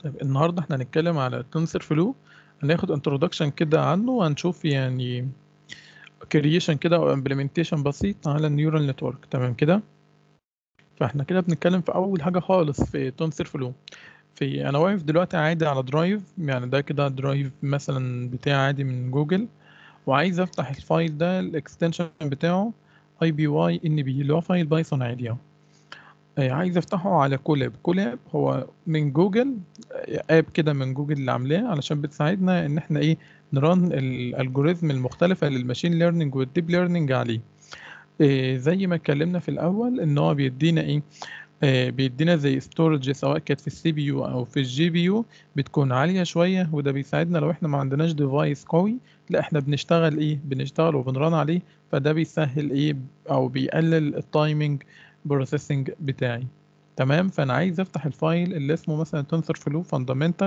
طيب النهارده إحنا هنتكلم على TensorFlow هناخد introduction كده عنه وهنشوف يعني creation كده أو implementation بسيط على النيورال نتورك تمام كده فإحنا كده بنتكلم في أول حاجة خالص في TensorFlow في أنا واقف دلوقتي عادي على درايف يعني ده كده درايف مثلا بتاعي عادي من جوجل وعايز أفتح الفايل ده الإكستنشن بتاعه IPY NB اللي هو فايل بايثون عادي أهو آه، عايز افتحه على كولاب كولاب هو من جوجل اب كده من جوجل اللي عاملاه علشان بتساعدنا ان احنا ايه نران الالجوريزم المختلفه للماشين ليرنينج والديب ليرنينج عليه إيه زي ما اتكلمنا في الاول ان هو بيدينا ايه آه، بيدينا زي ستورج سواء كانت في السي بي يو او في الجي بي يو بتكون عاليه شويه وده بيساعدنا لو احنا ما عندناش ديفايس قوي لا احنا بنشتغل ايه بنشتغل وبنران عليه فده بيسهل ايه او بيقلل التايمنج بروسيسنج بتاعي تمام فانا عايز افتح الفايل اللي اسمه مثلا TensorFlow fundamental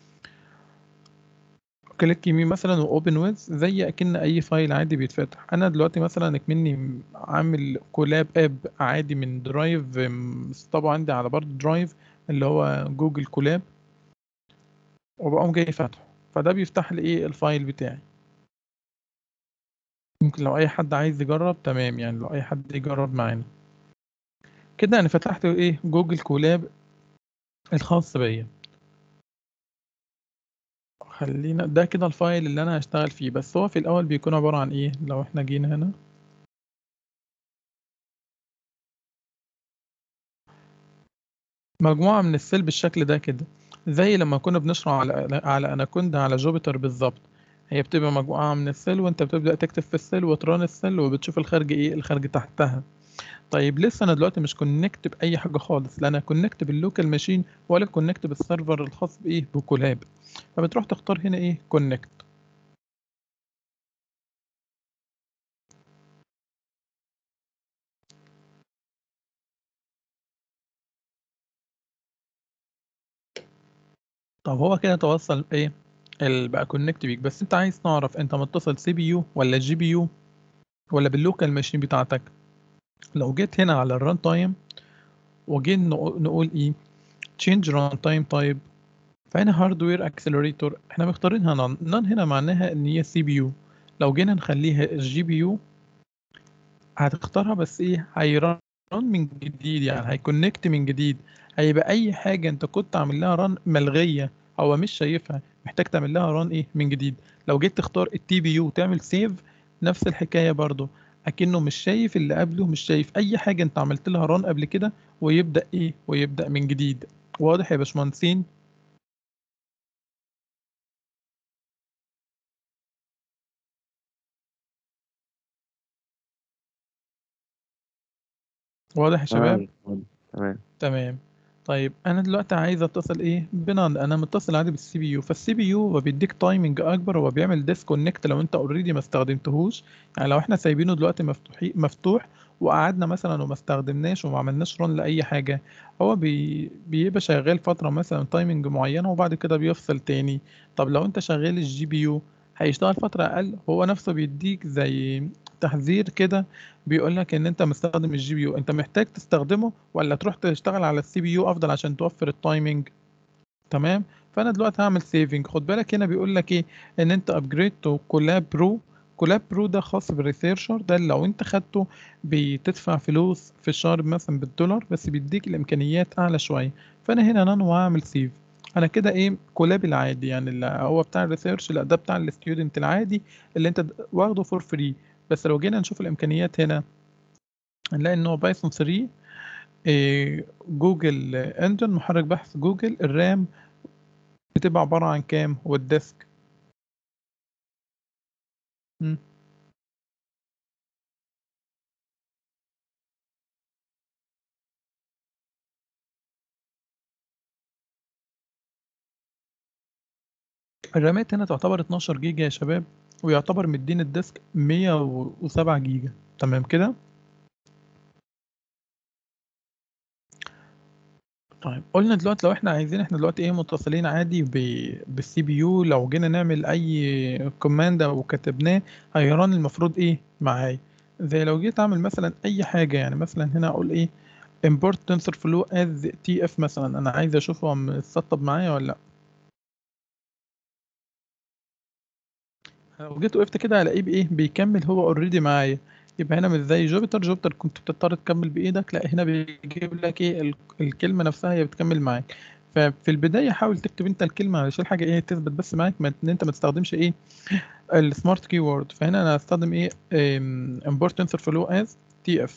كليك يمين مثلا واوبن ويز زي اكن اي فايل عادي بيتفتح انا دلوقتي مثلا اكمني عامل كولاب اب عادي من درايف طبعا عندي على برضه درايف اللي هو جوجل كولاب وبقوم جاي فاتحه فده بيفتح لي ايه الفايل بتاعي ممكن لو اي حد عايز يجرب تمام يعني لو اي حد يجرب معانا كده انا فتحت ايه جوجل كولاب الخاص بيا خلينا ده كده الفايل اللي انا هشتغل فيه بس هو في الاول بيكون عبارة عن ايه لو احنا جينا هنا مجموعة من السيل بالشكل ده كده زي لما كنا بنشرح على على اناكوندا على جوبيتر بالظبط هي بتبقى مجموعة من السيل وانت بتبدأ تكتب في السيل وتران السيل وبتشوف الخارج ايه الخارج تحتها طيب لسه انا دلوقتي مش كونكت باي حاجه خالص لا انا كونكت باللوكال ماشين ولا كونكت بالسيرفر الخاص بايه بكولاب فبتروح تختار هنا ايه كونكت طب هو كده توصل ايه ال- بقى كونكت بيك بس انت عايز تعرف انت متصل سي بي يو ولا جي بي يو ولا باللوكال ماشين بتاعتك لو جيت هنا على الران تايم وجيت نقو- نقول ايه change runtime type فهنا هاردوير اكسلريتور احنا مختارينها نون نون هنا معناها ان هي سي بي يو لو جينا نخليها الجي بي يو هتختارها بس ايه هيرن من جديد يعني هيكونكت من جديد هيبقى اي حاجه انت كنت عامل لها ران ملغيه هو مش شايفها محتاج تعمل لها ران ايه من جديد لو جيت تختار التي بي يو وتعمل سيف نفس الحكايه برضو اكنه مش شايف اللي قبله مش شايف اي حاجه انت عملت لها ران قبل كده ويبدا ايه ويبدا من جديد واضح يا باشمهندسين واضح يا شباب تمام تمام تمام طيب انا دلوقتي عايز اتصل ايه بنان انا متصل عادي بالسي بي يو فالسي بي يو هو بيديك تايمنج اكبر هو بيعمل ديسكونكت لو انت اوريدي ما استخدمتهوش يعني لو احنا سايبينه دلوقتي مفتوح مفتوح وقعدنا مثلا وما استخدمناش وما عملناش رun لاي حاجه هو بي بيبقى شغال فتره مثلا تايمنج معينه وبعد كده بيفصل تاني طب لو انت شغال الجي بي يو هيشتغل فتره اقل هو نفسه بيديك زي تحذير كده بيقول لك ان انت مستخدم الجي بي يو انت محتاج تستخدمه ولا تروح تشتغل على السي بي يو افضل عشان توفر التايمنج تمام فانا دلوقتي هعمل سيفنج خد بالك هنا بيقول لك ايه ان انت ابجريد تو كولاب برو كولاب برو ده خاص بالريسيرشر ده لو انت خدته بتدفع فلوس في الشهر مثلا بالدولار بس بيديك الامكانيات اعلى شويه فانا هنا نانو هعمل سيف انا كده ايه كولاب العادي يعني اللي هو بتاع الريسيرش لا ده بتاع الستودنت العادي اللي انت واخده فور فري بس لو جينا نشوف الامكانيات هنا هنلاقي ان هو بايثون 3 إيه، جوجل انجن محرك بحث جوجل الرام بتبقى عبارة عن كام والديسك مم. الرامات هنا تعتبر 12 جيجا يا شباب ويعتبر مدين الديسك 107 جيجا تمام كده طيب قلنا دلوقتي لو احنا عايزين احنا دلوقتي ايه متصلين عادي بالسي بي يو لو جينا نعمل اي كوماند او كتبناه هيران المفروض ايه معايا زي لو جيت اعمل مثلا اي حاجه يعني مثلا هنا اقول ايه import TensorFlow as TF مثلا انا عايز اشوفه هو متسطب معايا ولا لا لو جيت وقفت كده هلاقيه بايه بيكمل هو اوريدي معايا يبقى هنا مش زي جوبيتر جوبيتر كنت بتضطر تكمل بايدك لا هنا بيجيب لك ايه ال- الكلمه نفسها هي بتكمل معاك ففي البدايه حاول تكتب انت الكلمه علشان حاجه ايه تثبت بس معاك ما ان انت ما تستخدمش ايه السمارت كي وورد فهنا انا هستخدم ايه ام، import TensorFlow as TF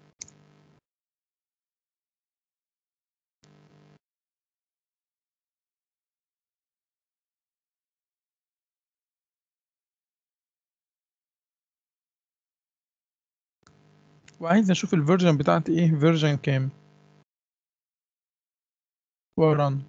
وعايز اشوف الفيرجن بتاعتي ايه فيرجن كام وران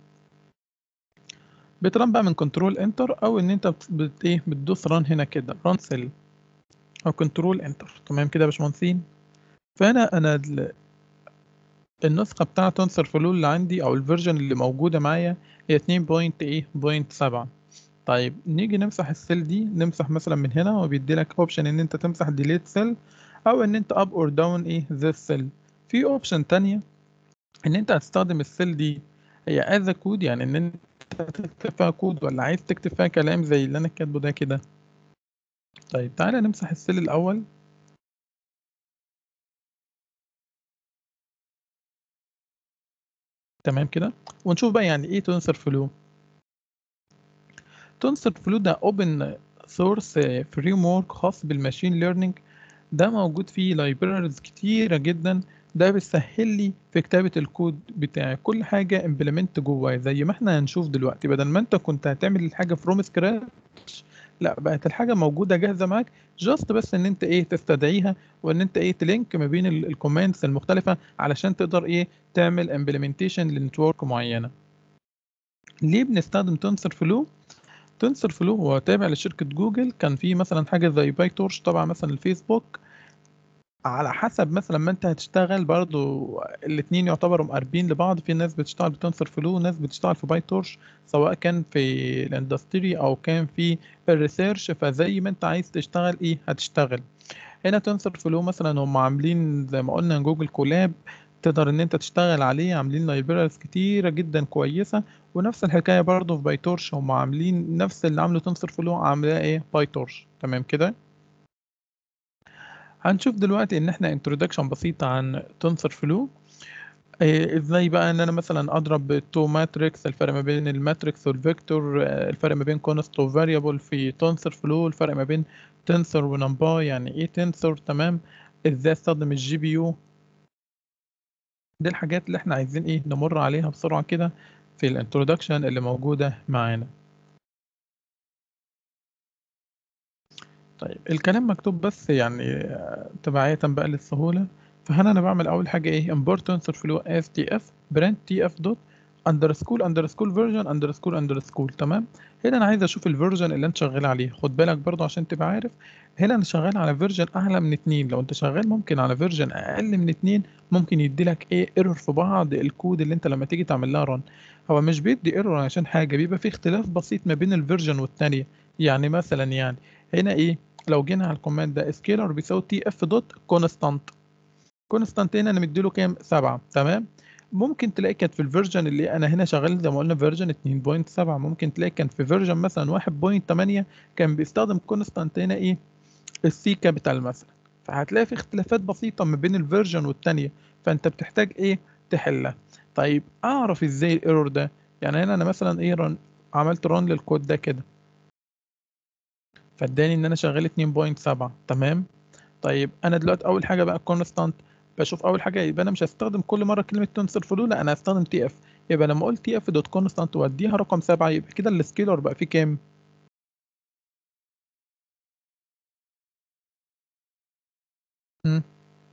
بتران بقى من كنترول انتر او ان انت بت بت- ايه بتدوس ران هنا كده ران سيل او كنترول انتر تمام كده يا باشمهندسين فهنا انا ال- النسخه بتاعه تنسر فلو اللي عندي او الفيرجن اللي موجوده معايا هي 2.8.7 طيب نيجي نمسح السيل دي نمسح مثلا من هنا وبيدي لك اوبشن ان انت تمسح ديليت سيل او ان انت اب اور داون ايه ذس سيل في اوبشن تانية ان انت هتستخدم السيل دي هي از كود يعني ان انت تكتب فيها كود ولا عايز تكتب فيها كلام زي اللي انا كاتبه ده كده طيب تعالى نمسح السيل الاول تمام كده ونشوف بقى يعني ايه تنسر فلو تنسر فلو ده اوبن سورس فريم ورك خاص بالماشين ليرنينج ده موجود فيه لايبراريز كتيرة جدا ده بيسهل لي في كتابة الكود بتاعي كل حاجة امبلمنت جواه زي ما احنا هنشوف دلوقتي بدل ما انت كنت هتعمل الحاجة فروم سكراتش لا بقت الحاجة موجودة جاهزة معاك جاست بس ان انت ايه تستدعيها وان انت ايه تلينك ما بين الكوماندز المختلفة علشان تقدر ايه تعمل امبلمنتيشن لنتورك معينة ليه بنستخدم تنسر فلو تنسر فلو هو تابع لشركة جوجل كان في مثلا حاجة زي باي تورش طبعا مثلا الفيسبوك على حسب مثلا ما انت هتشتغل برضو الاتنين يعتبروا مقربين لبعض في ناس بتشتغل بتنسر فلو وناس بتشتغل في باي تورش سواء كان في الاندستري او كان في الريسيرش فزي ما انت عايز تشتغل ايه هتشتغل هنا تنسر فلو مثلا هم عاملين زي ما قلنا جوجل كولاب تقدر ان انت تشتغل عليه عاملين لايبراريز كتيرة جدا كويسة ونفس الحكاية برضو في باي تورش هم عاملين نفس اللي عامله تنسر فلو عاملاه ايه باي تورش تمام كده هنشوف دلوقتي ان احنا انترودكشن بسيطة عن تنسر فلو إيه ازاي بقى ان انا مثلا اضرب تو ماتريكس الفرق ما بين الماتريكس والفيكتور آه، الفرق ما بين كونست وفاريبل في تنسر فلو الفرق ما بين تنسر ونمباي يعني ايه تنسر تمام ازاي استخدم الجي بي يو دي الحاجات اللي احنا عايزين ايه نمر عليها بسرعة كده في الانترودكشن اللي موجودة معانا طيب الكلام مكتوب بس يعني آه، تبعية بقى للسهولة فهنا أنا بعمل أول حاجة إيه import TensorFlow as tf print tf dot underscore underscore version underscore underscore تمام هنا أنا عايز أشوف الفيرجن اللي أنت شغال عليه خد بالك برضو عشان تبقى عارف هنا أنا شغال على فيرجن أعلى من اتنين لو أنت شغال ممكن على فيرجن أقل من اتنين ممكن يديلك إيه ايرور في بعض الكود اللي أنت لما تيجي تعمل لها رن هو مش بيدي ايرور عشان حاجة بيبقى في اختلاف بسيط ما بين الفيرجن والتانية يعني مثلا يعني هنا إيه لو جينا على الكوماند ده سكيلر بيساوي تي اف دوت كونستانت كونستانت هنا انا مديله كام 7 تمام ممكن تلاقي كانت في الفيرجن اللي انا هنا شغال زي ما قلنا فيرجن 2.7 ممكن تلاقي كان في فيرجن مثلا 1.8 كان بيستخدم كونستانت هنا ايه السي كابيتال مثلا فهتلاقي في اختلافات بسيطة ما بين الفيرجن والتانية فانت بتحتاج ايه تحلها طيب اعرف ازاي الايرور ده يعني هنا انا مثلا ايه رن عملت رن للكود ده كده فاداني ان انا شغال 2.7 تمام طيب انا دلوقتي اول حاجه بقى كونستانت بشوف اول حاجه يبقى انا مش هستخدم كل مره كلمه تنسر فلو لا انا هستخدم تي اف يبقى لما اقول تي اف دوت كونستانت واديها رقم 7 يبقى كده السكيلر بقى فيه كام مم.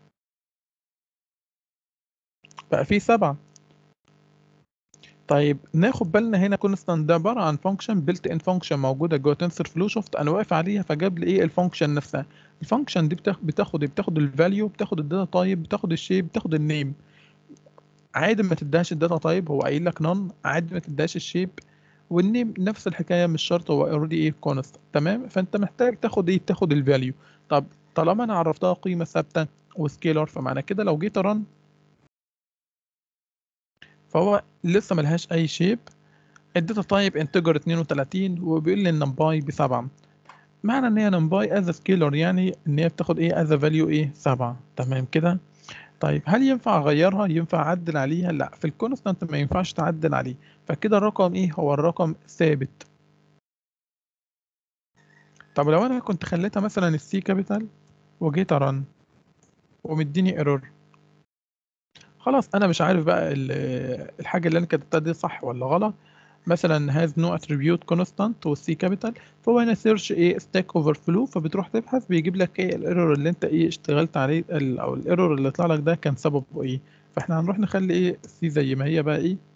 بقى فيه 7 طيب ناخد بالنا هنا كونستانت ده عباره عن فانكشن بيلت ان فانكشن موجوده جوه تنسر فلو شفت انا واقف عليها فجاب لي ايه الفانكشن نفسها الفانكشن دي بتاخد بتاخد بتاخد الفاليو بتاخد الداتا تايب بتاخد الشيب بتاخد النيم عادي ما تديهاش الداتا تايب هو قايل لك نون عادي ما تديهاش الشيب والنيم نفس الحكايه مش شرط هو اوريدي ايه كونست تمام فانت محتاج تاخد ايه تاخد الفاليو طب طالما انا عرفتها قيمه ثابته وسكيلر فمعنى كده لو جيت ارن فهو لسه ما لهاش اي شيب الداتا تايب انتجر 32 وبيقول لي النمباي ب 7 معنى ان هي نمباي از سكيلر يعني ان هي بتاخد ايه از فاليو ايه 7 تمام كده طيب هل ينفع اغيرها ينفع اعدل عليها لا في الكونستانت ما ينفعش تعدل عليه فكده الرقم ايه هو الرقم ثابت طب لو انا كنت خليتها مثلا السي كابيتال وجيت ارن ومديني ايرور خلاص انا مش عارف بقى الحاجه اللي انا كتبتها دي صح ولا غلط مثلا هاز نو اتريبيوت كونستانت والسي كابيتال فهو هنا سيرش ايه ستاك اوفر فلو فبتروح تبحث بيجيب لك ايه الايرور اللي انت ايه اشتغلت عليه او الايرور اللي طلع لك ده كان سببه ايه فاحنا هنروح نخلي ايه سي زي ما هي بقى ايه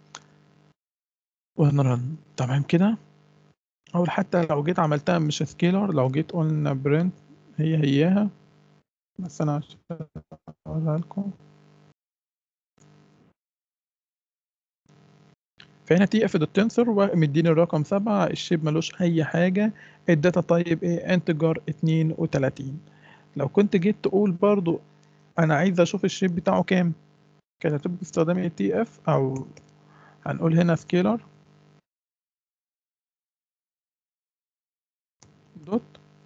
ونرن تمام كده او حتى لو جيت عملتها مش سكيلر لو جيت قلنا برنت هي هياها بس انا عشان اقولها لكم فهنا تي اف دوت تنسر ومديني الرقم 7 الشيب ملوش اي حاجه الداتا تايب ايه انتجر 32 لو كنت جيت تقول برضو انا عايز اشوف الشيب بتاعه كام كانت هتبقى باستخدام التي اف او هنقول هنا سكيلر دوت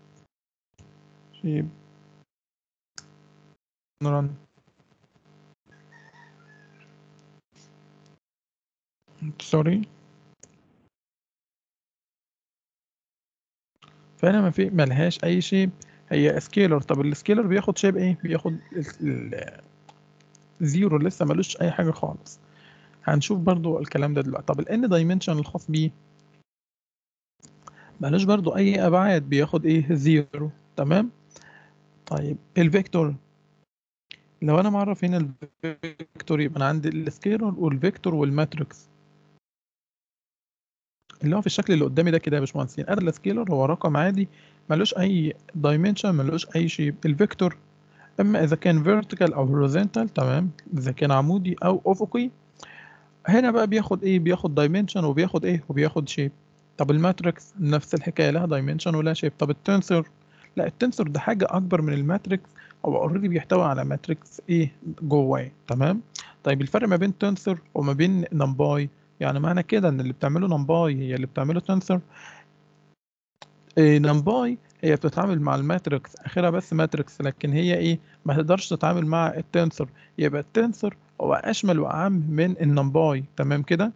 شيب نرن سوري فهنا ما في ملهاش اي شيب هي سكيلر طب السكيلر بياخد شيب ايه بياخد زيرو لسه ملوش اي حاجه خالص هنشوف برضو الكلام ده دلوقتي طب الان دايمنشن الخاص بيه ملوش برضو اي ابعاد بياخد ايه زيرو تمام طيب الفيكتور لو انا معرف هنا الفيكتور يبقى انا عندي السكيلر والفيكتور والماتريكس اللي هو في الشكل اللي قدامي ده كده يا باشمهندسين ادي السكيلر هو رقم عادي ملوش اي دايمنشن ملوش اي شيب الفيكتور اما اذا كان فيرتيكال او هوريزونتال تمام اذا كان عمودي او افقي هنا بقى بياخد ايه بياخد دايمنشن وبياخد ايه وبياخد شيب طب الماتريكس نفس الحكايه لها دايمنشن ولا شيب طب التنسور لا التنسور ده حاجه اكبر من الماتريكس هو اوريدي بيحتوي على ماتريكس ايه جواه تمام طيب الفرق ما بين تنسور وما بين نمباي يعني معنى كده ان اللي بتعمله نمباي هي اللي بتعمله تنسور إيه نمباي هي بتتعامل مع الماتريكس اخرها بس ماتريكس لكن هي ايه ما تقدرش تتعامل مع التنسور يبقى التنسور هو اشمل واعم من النمباي تمام كده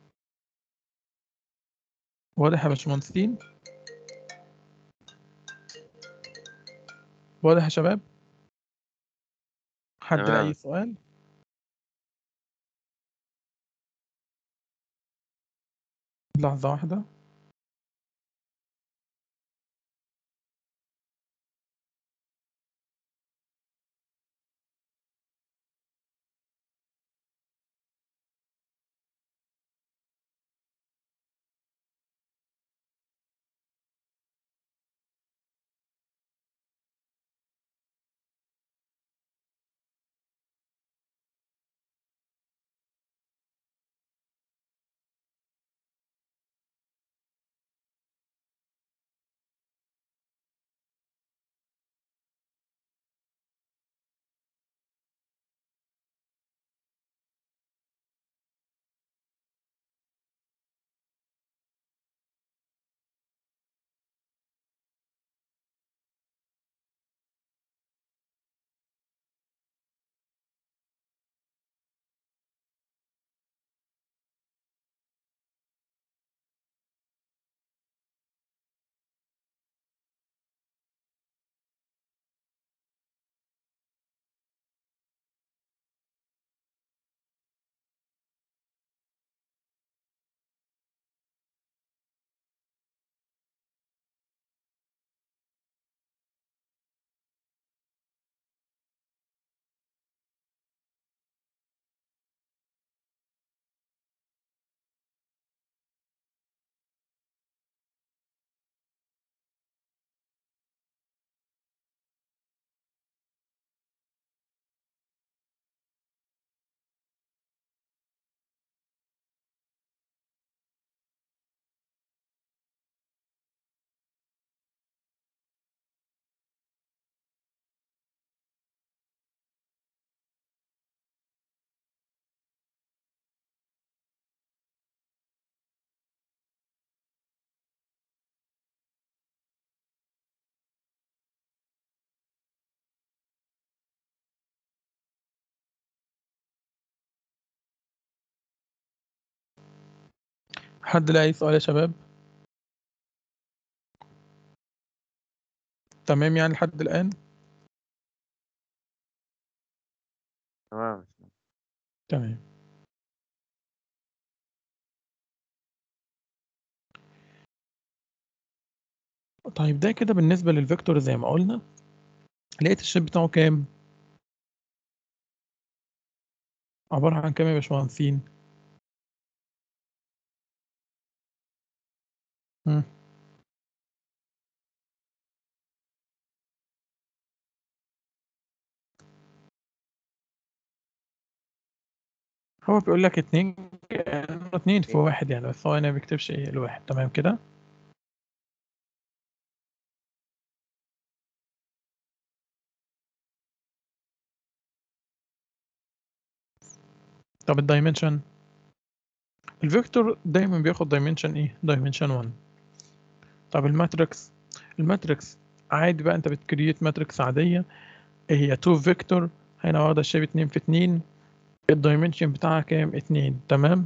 واضح يا باشمهندسين واضح يا شباب حد تمام. اي سؤال لحظة واحدة حد لاقي سؤال يا شباب تمام يعني لحد الآن تمام تمام طيب ده كده بالنسبة للفيكتور زي ما قلنا لقيت الشيب بتاعه كام عبارة عن كام يا باشمهندسين مم. هو بيقول لك اتنين كأنه اتنين في واحد يعني بس هو هنا ما بيكتبش ايه الواحد تمام كده طب الدايمنشن الفيكتور دايما بياخد دايمنشن ايه دايمنشن 1 طب الماتريكس الماتريكس عادي بقى انت بتكريت ماتريكس عادية هي 2 فيكتور هنا واخدة الشيب 2 في 2 الدايمنشن بتاعها كام 2 تمام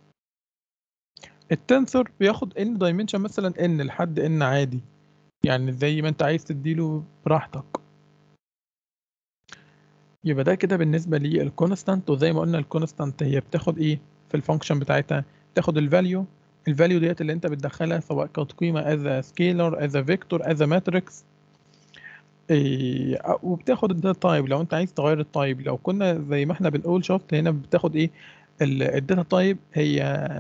التنسور بياخد ان دايمنشن مثلا ان لحد ان عادي يعني زي ما انت عايز تديله براحتك يبقى ده كده بالنسبة للكونستانت وزي ما قلنا الكونستانت هي بتاخد ايه في الفانكشن بتاعتها بتاخد الفاليو الفاليو ديت اللي انت بتدخلها سواء كانت قيمة as a scalar as a vector as a matrix إيه وبتاخد الداتا تايب لو انت عايز تغير التايب لو كنا زي ما احنا بنقول شفت هنا بتاخد ايه الداتا تايب هي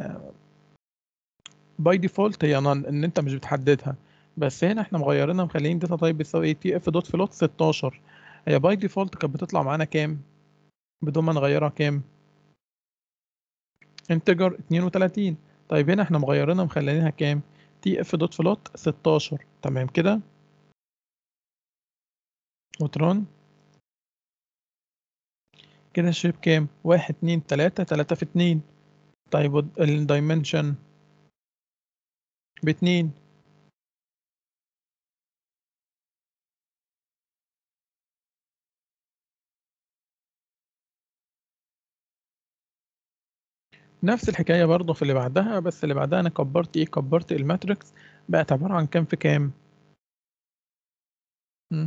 باي ديفولت هي نون ان انت مش بتحددها بس هنا احنا مغيرينها مخليين داتا تايب بتساوي ايه تي اف دوت فلوت 16 هي باي ديفولت كانت بتطلع معانا كام بدون ما نغيرها كام انتجر 32 طيب هنا احنا مغيرينها مخلينها كام تي اف دوت فلوت 16 تمام كده وترون كده الشيب كام واحد اتنين تلاتة تلاتة في اتنين طيب الدايمنشن باتنين نفس الحكاية برضه في اللي بعدها بس اللي بعدها أنا كبرت إيه كبرت الماتريكس بقت عبارة عن كام في كام مم.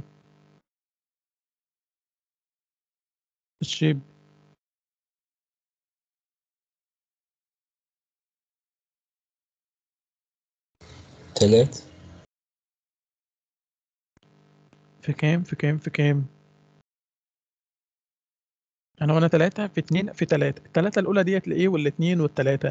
الشيب تلات في كام في كام في كام أنا وأنا تلاتة في اتنين في تلاتة التلاتة الأولى ديت لإيه والاتنين والتلاتة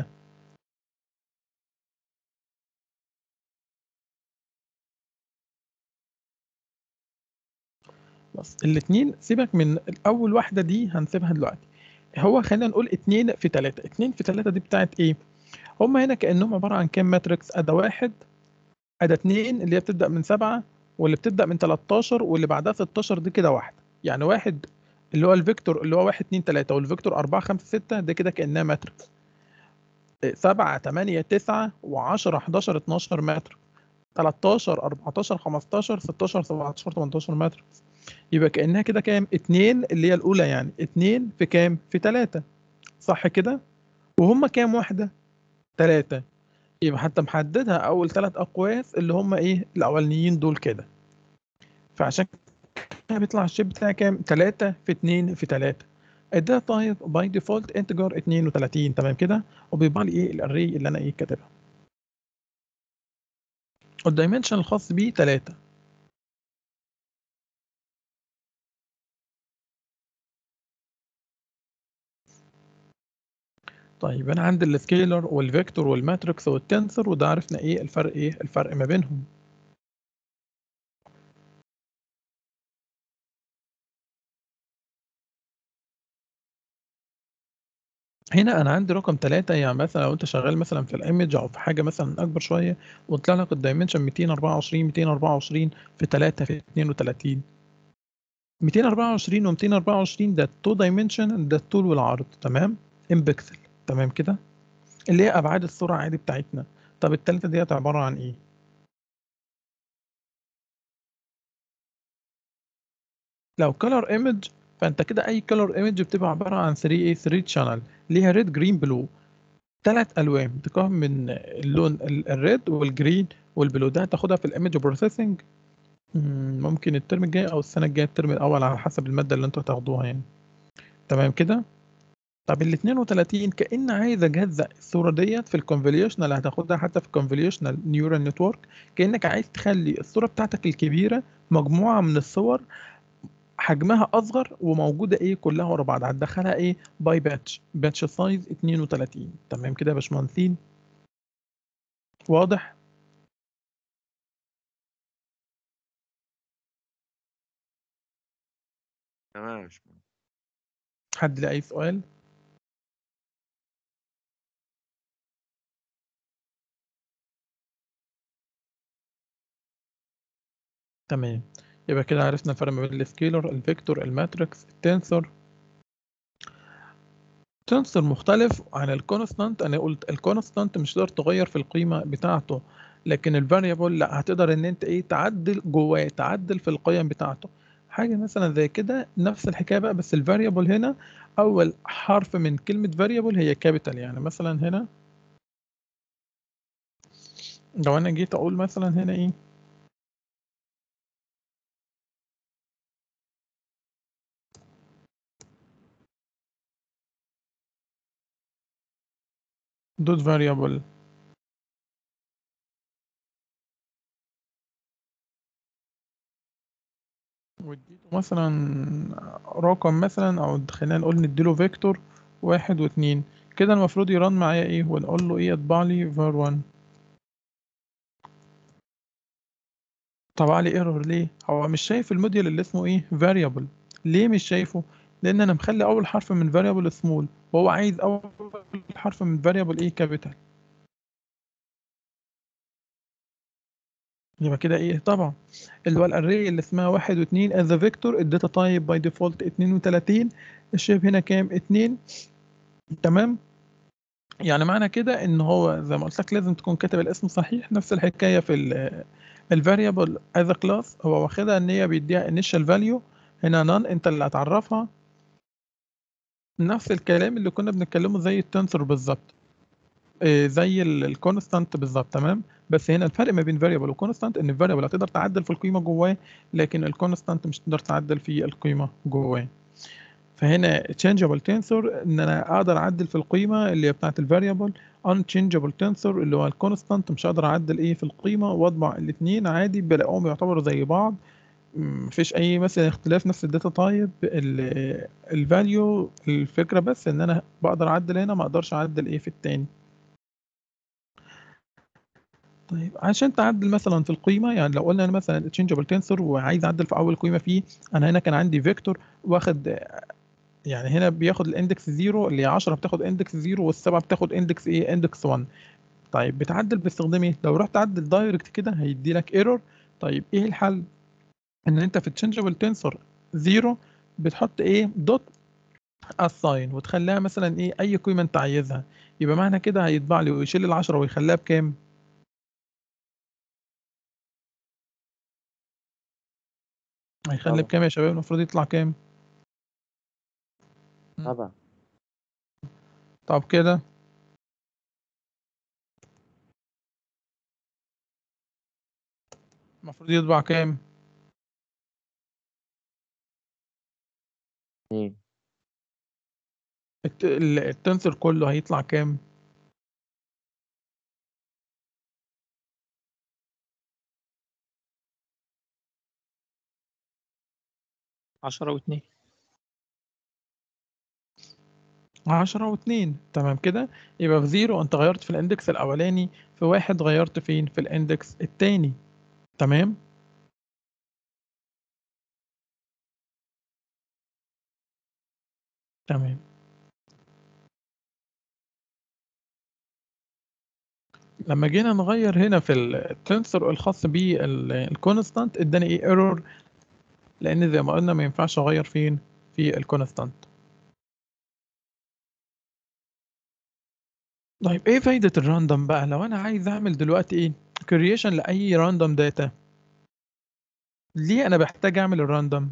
بس الاتنين سيبك من أول واحدة دي هنسيبها دلوقتي هو خلينا نقول اتنين في تلاتة اتنين في تلاتة دي بتاعت إيه هما هنا كأنهم عبارة عن كام ماتريكس أدا واحد أدا اتنين اللي هي بتبدأ من سبعة واللي بتبدأ من 13 واللي بعدها 16 دي كده واحدة يعني واحد اللي هو الفيكتور اللي هو واحد اتنين تلاتة والفيكتور أربعة خمسة ستة ده كده كأنها ماتريكس سبعة تمانية تسعة وعشرة حداشر اتناشر متر 13 14 15 16 17 18 ماتريكس يبقى كأنها كده كام اتنين اللي هي الأولى يعني اتنين في كام في تلاتة صح كده وهم كام واحدة تلاتة يبقى حتى محددها أول تلات أقواس اللي هم إيه الأولانيين دول كده فعشان كده بيطلع الشيب بتاعي كام تلاتة في اتنين في تلاتة ده طيب باي ديفولت انتجر 32 تمام كده وبيطبع لي ايه الاري اللي انا ايه كاتبها والدايمنشن الخاص بيه 3 طيب انا عندي السكيلر والفيكتور والماتريكس والتنسر وده عرفنا ايه الفرق ايه الفرق ما بينهم هنا انا عندي رقم 3 يعني مثلا لو انت شغال مثلا في الايمج او في حاجه مثلا اكبر شويه وطلع لك الدايمنشن 224 224 في 3 في 32 224 و 224 ده التو دايمنشن ده الطول والعرض تمام ان بكسل تمام كده اللي هي ابعاد الصوره عادي بتاعتنا طب التالتة ديت عباره عن ايه لو كلر ايمج فانت كده اي كلر ايمج بتبقى عباره عن 3 ايه 3 شانل ليها ريد جرين بلو ثلاث الوان تكون من اللون ال- الريد والجرين والبلو ده هتاخدها في الايمج بروسيسنج ممكن الترم الجاي او السنه الجايه الترم الاول على حسب الماده اللي انتوا هتاخدوها يعني تمام كده طب ال 32 كأن عايز اجزأ الصوره ديت في الكونفوليوشنال اللي هتاخدها حتى في الكونفوليوشنال نيورال نتورك كأنك عايز تخلي الصوره بتاعتك الكبيره مجموعه من الصور حجمها اصغر وموجوده ايه كلها ورا بعض هتدخلها ايه باي باتش باتش سايز 32 تمام كده يا باشمهندسين واضح تمام يا باشمهندس حد ليه اي سؤال تمام يبقى كده عرفنا الفرق ما بين السكيلر الفيكتور الماتريكس التنسور تنسور مختلف عن الكونستانت انا قلت الكونستانت مش تقدر تغير في القيمه بتاعته لكن الفاريبل لا هتقدر ان انت ايه تعدل جواه تعدل في القيم بتاعته حاجه مثلا زي كده نفس الحكايه بقى بس الفاريبل هنا اول حرف من كلمه فاريبل هي كابيتال يعني مثلا هنا لو انا جيت اقول مثلا هنا ايه دوت فاريبل واديته مثلا رقم مثلا او خلينا نقول نديله فيكتور واحد واتنين كده المفروض يرن معايا ايه ونقول له ايه اطبع لي فار 1 طبع لي ايرور ليه هو مش شايف الموديل اللي اسمه ايه فاريبل ليه مش شايفه لان انا مخلي اول حرف من فاريبل سمول وهو عايز اول حرف من فاريبل ايه كابيتال يبقى كده ايه طبعا اللي هو الاري اللي اسمها واحد واتنين as a vector الداتا تايب باي ديفولت 32 الشيب هنا كام اتنين تمام يعني معنى كده ان هو زي ما قلت لك لازم تكون كاتب الاسم صحيح نفس الحكايه في الفاريبل از كلاس هو واخدها ان هي بيديها initial value هنا none انت اللي هتعرفها نفس الكلام اللي كنا بنتكلمه زي التنسور بالظبط إيه زي الكونستانت بالظبط تمام بس هنا الفرق ما بين فاريبل وكونستانت ان الفاريبل هتقدر تعدل في القيمه جواه لكن الكونستانت مش تقدر تعدل في القيمه جواه فهنا changeable tensor ان انا اقدر اعدل في القيمه اللي هي بتاعه الفاريبل unchangeable tensor اللي هو الكونستانت مش هقدر اعدل ايه في القيمه واطبع الاثنين عادي بلاقيهم يعتبروا زي بعض مفيش اي مثلا اختلاف نفس الداتا تايب الفاليو الفكره بس ان انا بقدر اعدل هنا ما اقدرش اعدل ايه في التاني طيب عشان تعدل مثلا في القيمه يعني لو قلنا انا مثلا changeable tensor وعايز اعدل في اول قيمه فيه انا هنا كان عندي فيكتور واخد يعني هنا بياخد الاندكس 0 اللي هي 10 بتاخد اندكس 0 والسبعه بتاخد اندكس ايه اندكس 1 طيب بتعدل باستخدام ايه لو رحت تعدل دايركت كده هيدي لك ايرور طيب ايه الحل ان انت في changeable tensor 0 بتحط ايه دوت assign وتخليها مثلا ايه اي قيمه انت عايزها يبقى معنى كده هيطبع لي ويشيل ال10 ويخليها بكام هيخلي طبعا. بكام يا شباب المفروض يطلع كام طبعا طب كده المفروض يطبع كام اتنين الت- ال- التنسر كله هيطلع كام عشرة واتنين عشرة واتنين تمام كده يبقى في زيرو انت غيرت في الاندكس الاولاني في واحد غيرت فين في الاندكس التاني تمام تمام لما جينا نغير هنا في التنسر الخاص بالكونستانت اداني ايه ايرور لان زي ما قلنا ما ينفعش اغير فين في الكونستانت طيب ايه فايدة الراندوم بقى لو انا عايز اعمل دلوقتي ايه كرييشن لاي راندوم داتا ليه انا بحتاج اعمل الراندوم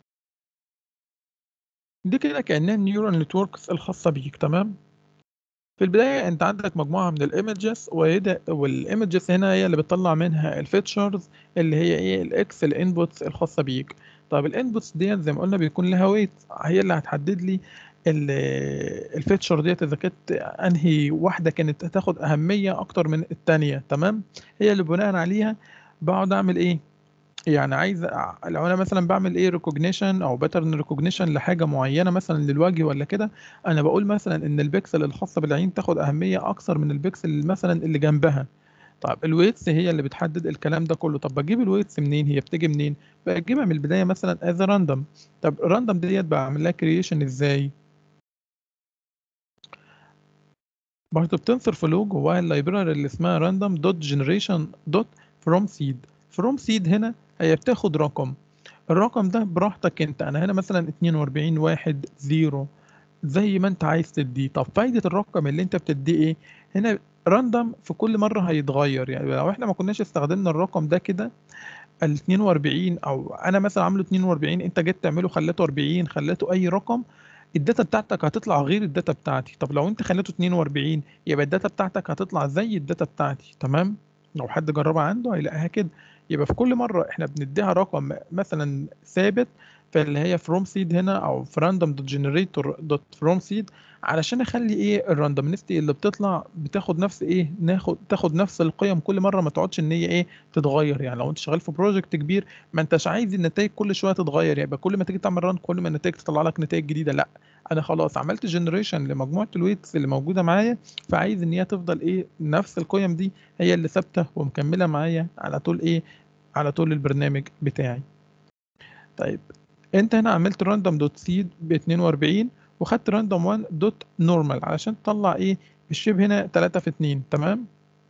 دي كده كأنها نيورال نتوركس الخاصة بيك تمام في البداية أنت عندك مجموعة من الإيمجز والإيمجز هنا هي اللي بتطلع منها الفيتشرز اللي هي إيه الإكس الإنبوتس الخاصة بيك طب الإنبوتس ديت زي ما قلنا بيكون لها ويت هي اللي هتحدد لي الفيتشر ديت إذا كانت أنهي واحدة كانت هتاخد أهمية أكتر من التانية تمام هي اللي بناء عليها بقعد أعمل إيه يعني عايز أع- لو انا مثلا بعمل ايه ريكوجنيشن او باترن ريكوجنيشن لحاجه معينه مثلا للوجه ولا كده انا بقول مثلا ان البكسل الخاصه بالعين تاخد اهميه اكثر من البكسل مثلا اللي جنبها طب الويتس هي اللي بتحدد الكلام ده كله طب بجيب الويتس منين هي بتيجي منين بجيبها من البدايه مثلا از راندوم طب الراندوم ديت بعمل لها كرييشن ازاي برضه بتنصر في لوج جواها اللايبراري اللي اسمها راندوم دوت جنريشن دوت فروم سيد فروم سيد هنا هي بتاخد رقم الرقم ده براحتك انت انا هنا مثلا 42 واحد زيرو زي ما انت عايز تديه طب فايدة الرقم اللي انت بتديه ايه هنا راندوم في كل مرة هيتغير يعني لو احنا ما كناش استخدمنا الرقم ده كده ال 42 او انا مثلا عامله 42 انت جيت تعمله خليته 40 خليته اي رقم الداتا بتاعتك هتطلع غير الداتا بتاعتي طب لو انت خليته 42 يبقى الداتا بتاعتك هتطلع زي الداتا بتاعتي تمام لو حد جربها عنده هيلاقيها كده يبقى في كل مرة احنا بنديها رقم مثلا ثابت فاللي هي فروم سيد هنا او في راندوم دوت جنريتور دوت فروم سيد علشان اخلي ايه الراندومنستي اللي بتطلع بتاخد نفس ايه ناخد تاخد نفس القيم كل مره ما تقعدش ان هي ايه تتغير يعني لو انت شغال في بروجكت كبير ما انتش عايز النتائج كل شويه تتغير يبقى كل ما تيجي تعمل ران كل ما النتائج تطلع لك نتائج جديده لا انا خلاص عملت جنريشن لمجموعه الويتس اللي موجوده معايا فعايز ان هي تفضل ايه نفس القيم دي هي اللي ثابته ومكمله معايا على طول ايه على طول البرنامج بتاعي طيب انت هنا عملت راندوم دوت سيد ب 42 وخدت راندوم 1 دوت نورمال علشان تطلع ايه الشيب هنا 3 في 2 تمام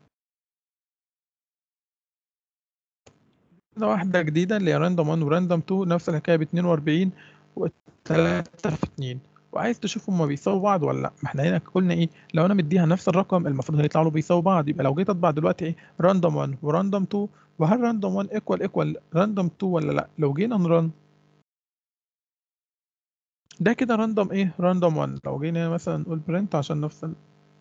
ده واحدة جديدة اللي هي راندوم 1 وراندوم 2 نفس الحكاية ب 42 و3 في 2 وعايز تشوف هما بيساووا بعض ولا لا ما احنا هنا قلنا ايه لو انا مديها نفس الرقم المفروض هيطلع له بيساووا بعض يبقى لو جيت اطبع دلوقتي ايه راندوم 1 وراندوم 2 وهل راندوم 1 ايكوال ايكوال راندوم 2 ولا لا لو جينا نرن ده كده راندوم ايه راندوم 1 لو جينا مثلا نقول برنت عشان نفصل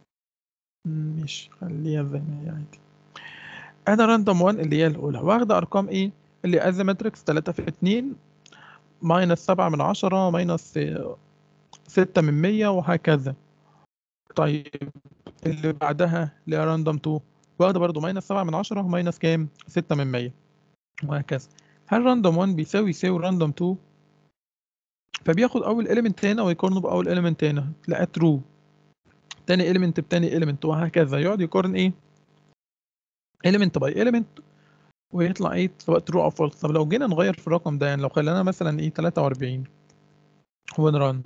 مش خليها زي ما هي عادي انا راندوم 1 اللي هي الاولى واخده ارقام ايه اللي از ماتريكس 3 في 2 ماينس 7 من 10 ماينس 6 من 100 وهكذا طيب اللي بعدها اللي هي راندوم 2 واخده برضو ماينس 7 من 10 وماينس كام 6 من 100 وهكذا هل راندوم 1 بيساوي يساوي راندوم 2 فبياخد اول element هنا ويقارنه باول element هنا تلاقيه true تاني element بتاني element وهكذا يقعد يقارن ايه element by element ويطلع ايه سواء true او false طب لو جينا نغير في الرقم ده يعني لو خلينا مثلا ايه 43 ونرن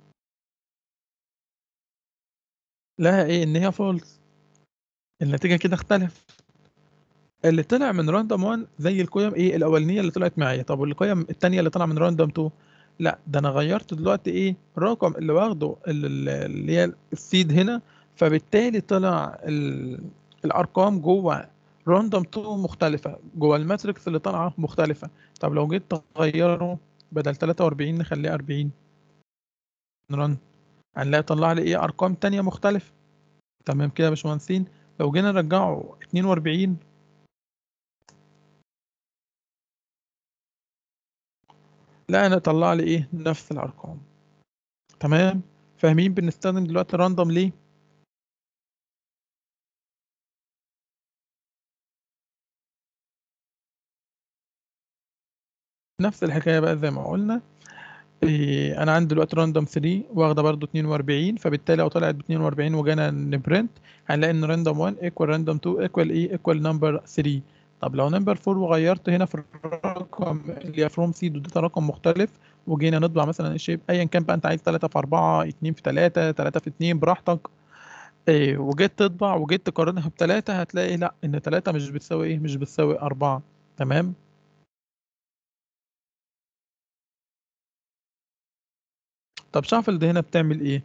لها ايه ان هي false النتيجة كده اختلف اللي طلع من راندوم 1 زي القيم ايه الاولانيه اللي طلعت معايا طب والقيم الثانيه اللي طلع من راندوم 2 لا ده انا غيرت دلوقتي ايه الرقم اللي واخده ال- ال- اللي هي السيد هنا فبالتالي طلع ال- الارقام جوه راندوم 2 مختلفه جوه الماتريكس اللي طالعه مختلفه طب لو جيت تغيره بدل 43 نخليه 40 نرن هنلاقي طلع لي ايه ارقام تانية مختلفه تمام كده يا باشمهندسين لو جينا نرجعه 42 لا انا طلع لي ايه نفس الارقام تمام فاهمين بنستخدم دلوقتي راندوم ليه نفس الحكايه بقى زي ما قلنا إيه انا عندي دلوقتي راندوم 3 واخده برضو 42 فبالتالي لو طلعت ب 42 وجينا نبرنت هنلاقي ان راندوم 1 ايكوال راندوم 2 ايكوال ايه ايكوال نمبر 3 طب لو نمبر 4 وغيرت هنا في الرقم اللي هي فروم سيد واديتها رقم مختلف وجينا نطبع مثلا الشيب ايا كان بقى انت عايز 3 في 4 2 في 3 3 في 2 براحتك إيه وجيت تطبع وجيت تقارنها بثلاثة هتلاقي لا ان ثلاثة مش بتساوي ايه مش بتساوي أربعة تمام طب شافل ده هنا بتعمل ايه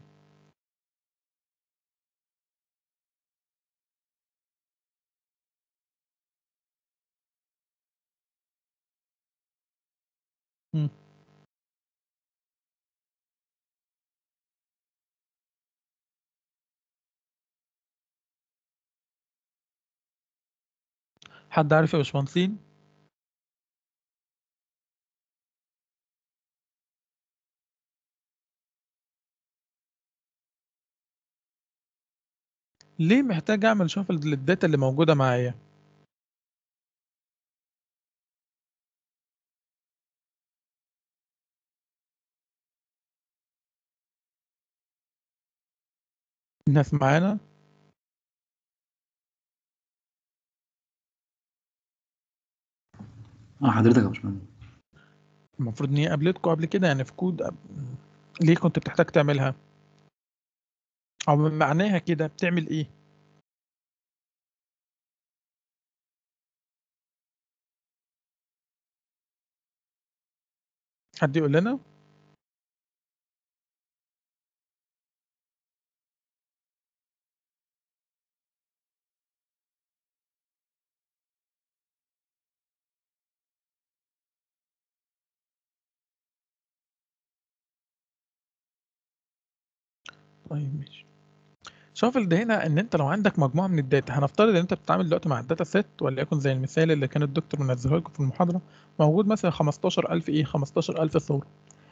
مم. حد عارف يا باشمهندسين ليه محتاج اعمل شافل للداتا اللي موجوده معايا الناس معانا اه حضرتك يا باشمهندس المفروض ان هي قابلتكم قبل كده يعني في كود قبل- ليه كنت بتحتاج تعملها او من معناها كده بتعمل ايه حد يقول لنا طيب ماشي شافل ده هنا ان انت لو عندك مجموعه من الداتا هنفترض ان انت بتتعامل دلوقتي مع الداتا سيت وليكن زي المثال اللي كان الدكتور منزله لكم في المحاضره موجود مثلا 15000 ايه 15000 صوره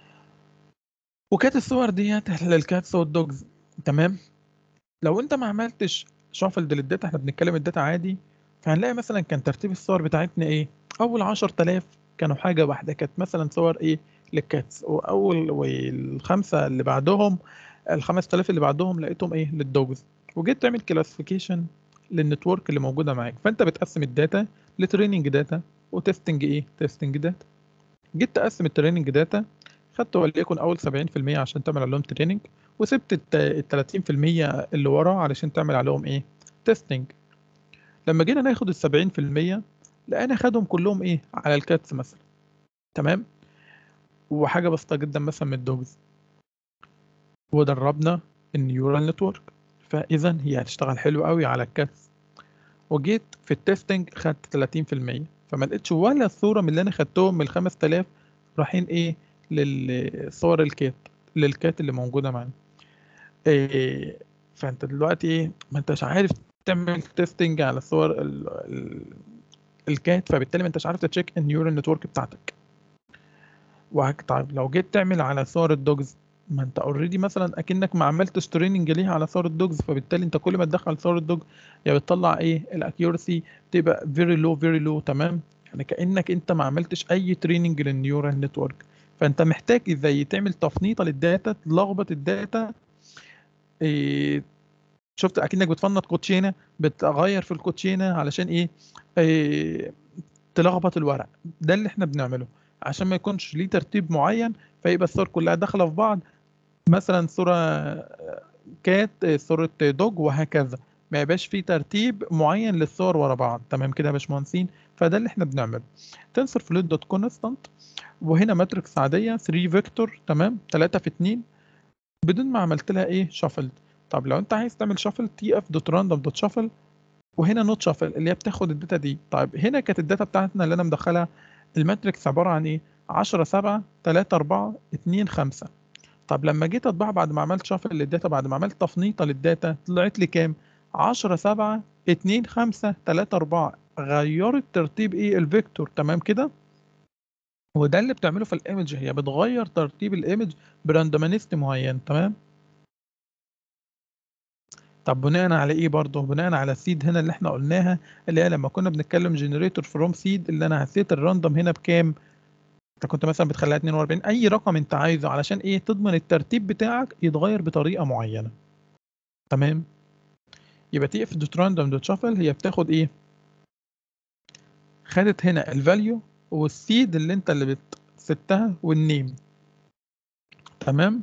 وكانت الصور ديت للكاتس والدوجز تمام لو انت ما عملتش شافل للداتا احنا بنتكلم الداتا عادي فهنلاقي مثلا كان ترتيب الصور بتاعتنا ايه اول 10000 كانوا حاجه واحده كانت مثلا صور ايه للكاتس واول والخمسه اللي بعدهم ال 5000 اللي بعدهم لقيتهم ايه للدوجز وجيت تعمل كلاسيفيكيشن للنتورك اللي موجوده معاك فانت بتقسم الداتا لتريننج داتا وتستنج ايه تستنج داتا جيت تقسم التريننج داتا خدت وليكن اول 70% عشان تعمل عليهم تريننج وسبت ال 30% اللي ورا علشان تعمل عليهم ايه تيستنج لما جينا ناخد ال 70% لقينا خدهم كلهم ايه على الكاتس مثلا تمام وحاجه بسيطه جدا مثلا من الدوجز ودربنا النيورال نتورك فاذا هي هتشتغل حلو قوي على الكاتس وجيت في التستنج خدت 30% فما لقيتش ولا صوره من اللي انا خدتهم من ال 5000 رايحين ايه للصور الكات للكات اللي موجوده معانا إيه فانت دلوقتي ايه ما انتش عارف تعمل تيستنج على صور ال ال الكات فبالتالي ما انتش عارف تشيك النيورال نتورك بتاعتك وهك طيب لو جيت تعمل على صور الدوجز ما انت اوريدي مثلا اكنك ما عملتش تريننج ليها على صور الدوجز فبالتالي انت كل ما تدخل صور الدوج يا بتطلع ايه الاكيورسي تبقى فيري لو فيري لو تمام يعني كانك انت ما عملتش اي تريننج للنيورال نتورك فانت محتاج ازاي تعمل تفنيطه للداتا تلخبط الداتا إيه شفت اكنك بتفنط كوتشينه بتغير في الكوتشينه علشان ايه, إيه تلخبط الورق ده اللي احنا بنعمله عشان ما يكونش ليه ترتيب معين فيبقى الصور كلها داخله في بعض مثلا صوره كات صوره دوج وهكذا ما يبقاش في ترتيب معين للصور ورا بعض تمام كده يا باشمهندسين فده اللي احنا بنعمله تنسر فلوت دوت كونستانت وهنا ماتريكس عاديه 3 فيكتور تمام 3 في 2 بدون ما عملت لها ايه شافل طب لو انت عايز تعمل شافل تي اف دوت راندوم دوت شافل وهنا نوت شافل اللي هي بتاخد الداتا دي طيب هنا كانت الداتا بتاعتنا اللي انا مدخلها الماتريكس عباره عن ايه 10 7 3 4 2 5 طب لما جيت اطبعها بعد ما عملت شافل للداتا بعد ما عملت تفنيطه للداتا طلعت لي كام 10 7 2 5 3 4 غيرت ترتيب ايه الفيكتور تمام كده وده اللي بتعمله في الايمج هي بتغير ترتيب الايمج براندومانيست معين تمام طب بناء على ايه برضه بناء على السيد هنا اللي احنا قلناها اللي هي لما كنا بنتكلم جنريتور فروم سيد اللي انا هسيت الراندوم هنا بكام انت كنت مثلا بتخليها 42 اي رقم انت عايزه علشان ايه تضمن الترتيب بتاعك يتغير بطريقه معينه تمام يبقى تي اف دوت راندوم دوت شافل هي بتاخد ايه خدت هنا الفاليو والسيد اللي انت اللي بتستها والنيم تمام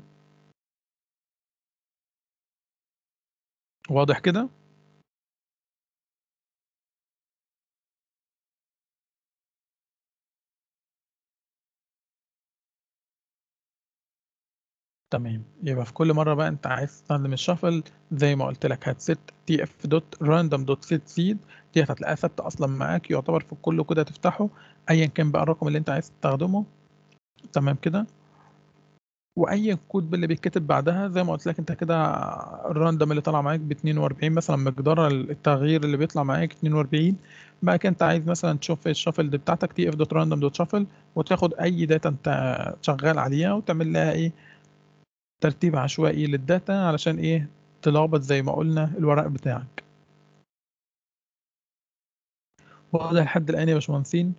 واضح كده تمام يبقى في كل مره بقى انت عايز تستخدم الشفل زي ما قلت لك هتست تي اف دوت راندوم دوت سيت سيد دي هتلاقيها ثابته اصلا معاك يعتبر في كله كده تفتحه ايا كان بقى الرقم اللي انت عايز تستخدمه تمام كده واي كود اللي بيتكتب بعدها زي ما قلت لك انت كده الراندوم اللي طالع معاك ب 42 مثلا مقدار التغيير اللي بيطلع معاك 42 بقى كده انت عايز مثلا تشوف الشافل دي بتاعتك تي اف دوت راندوم دوت شافل وتاخد اي داتا انت شغال عليها وتعمل لها ايه ترتيب عشوائي للداتا علشان ايه تلخبط زي ما قلنا الورق بتاعك واضح لحد الان يا باشمهندسين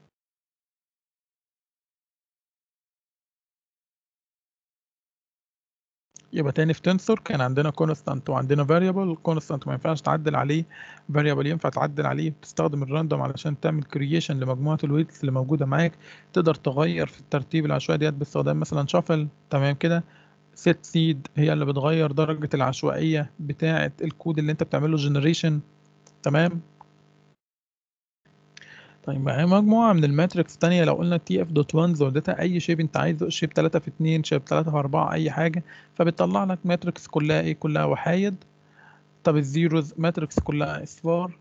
يبقى تاني في تنسور كان عندنا كونستانت وعندنا فاريبل كونستانت ما ينفعش تعدل عليه فاريبل ينفع تعدل عليه بتستخدم الراندوم علشان تعمل كرييشن لمجموعه الويتس اللي موجوده معاك تقدر تغير في الترتيب العشوائي ديت باستخدام مثلا شافل تمام كده سيت سيد هي اللي بتغير درجه العشوائيه بتاعه الكود اللي انت بتعمله جنريشن تمام طيب معايا مجموعة من الماتريكس تانية لو قلنا تي اف دوت 1 زودتها أي شيب أنت عايزه شيب 3 في 2 شيب 3 في 4 أي حاجة فبتطلع لك ماتريكس كلها إيه كلها وحايد طب الزيروز ماتريكس كلها أصفار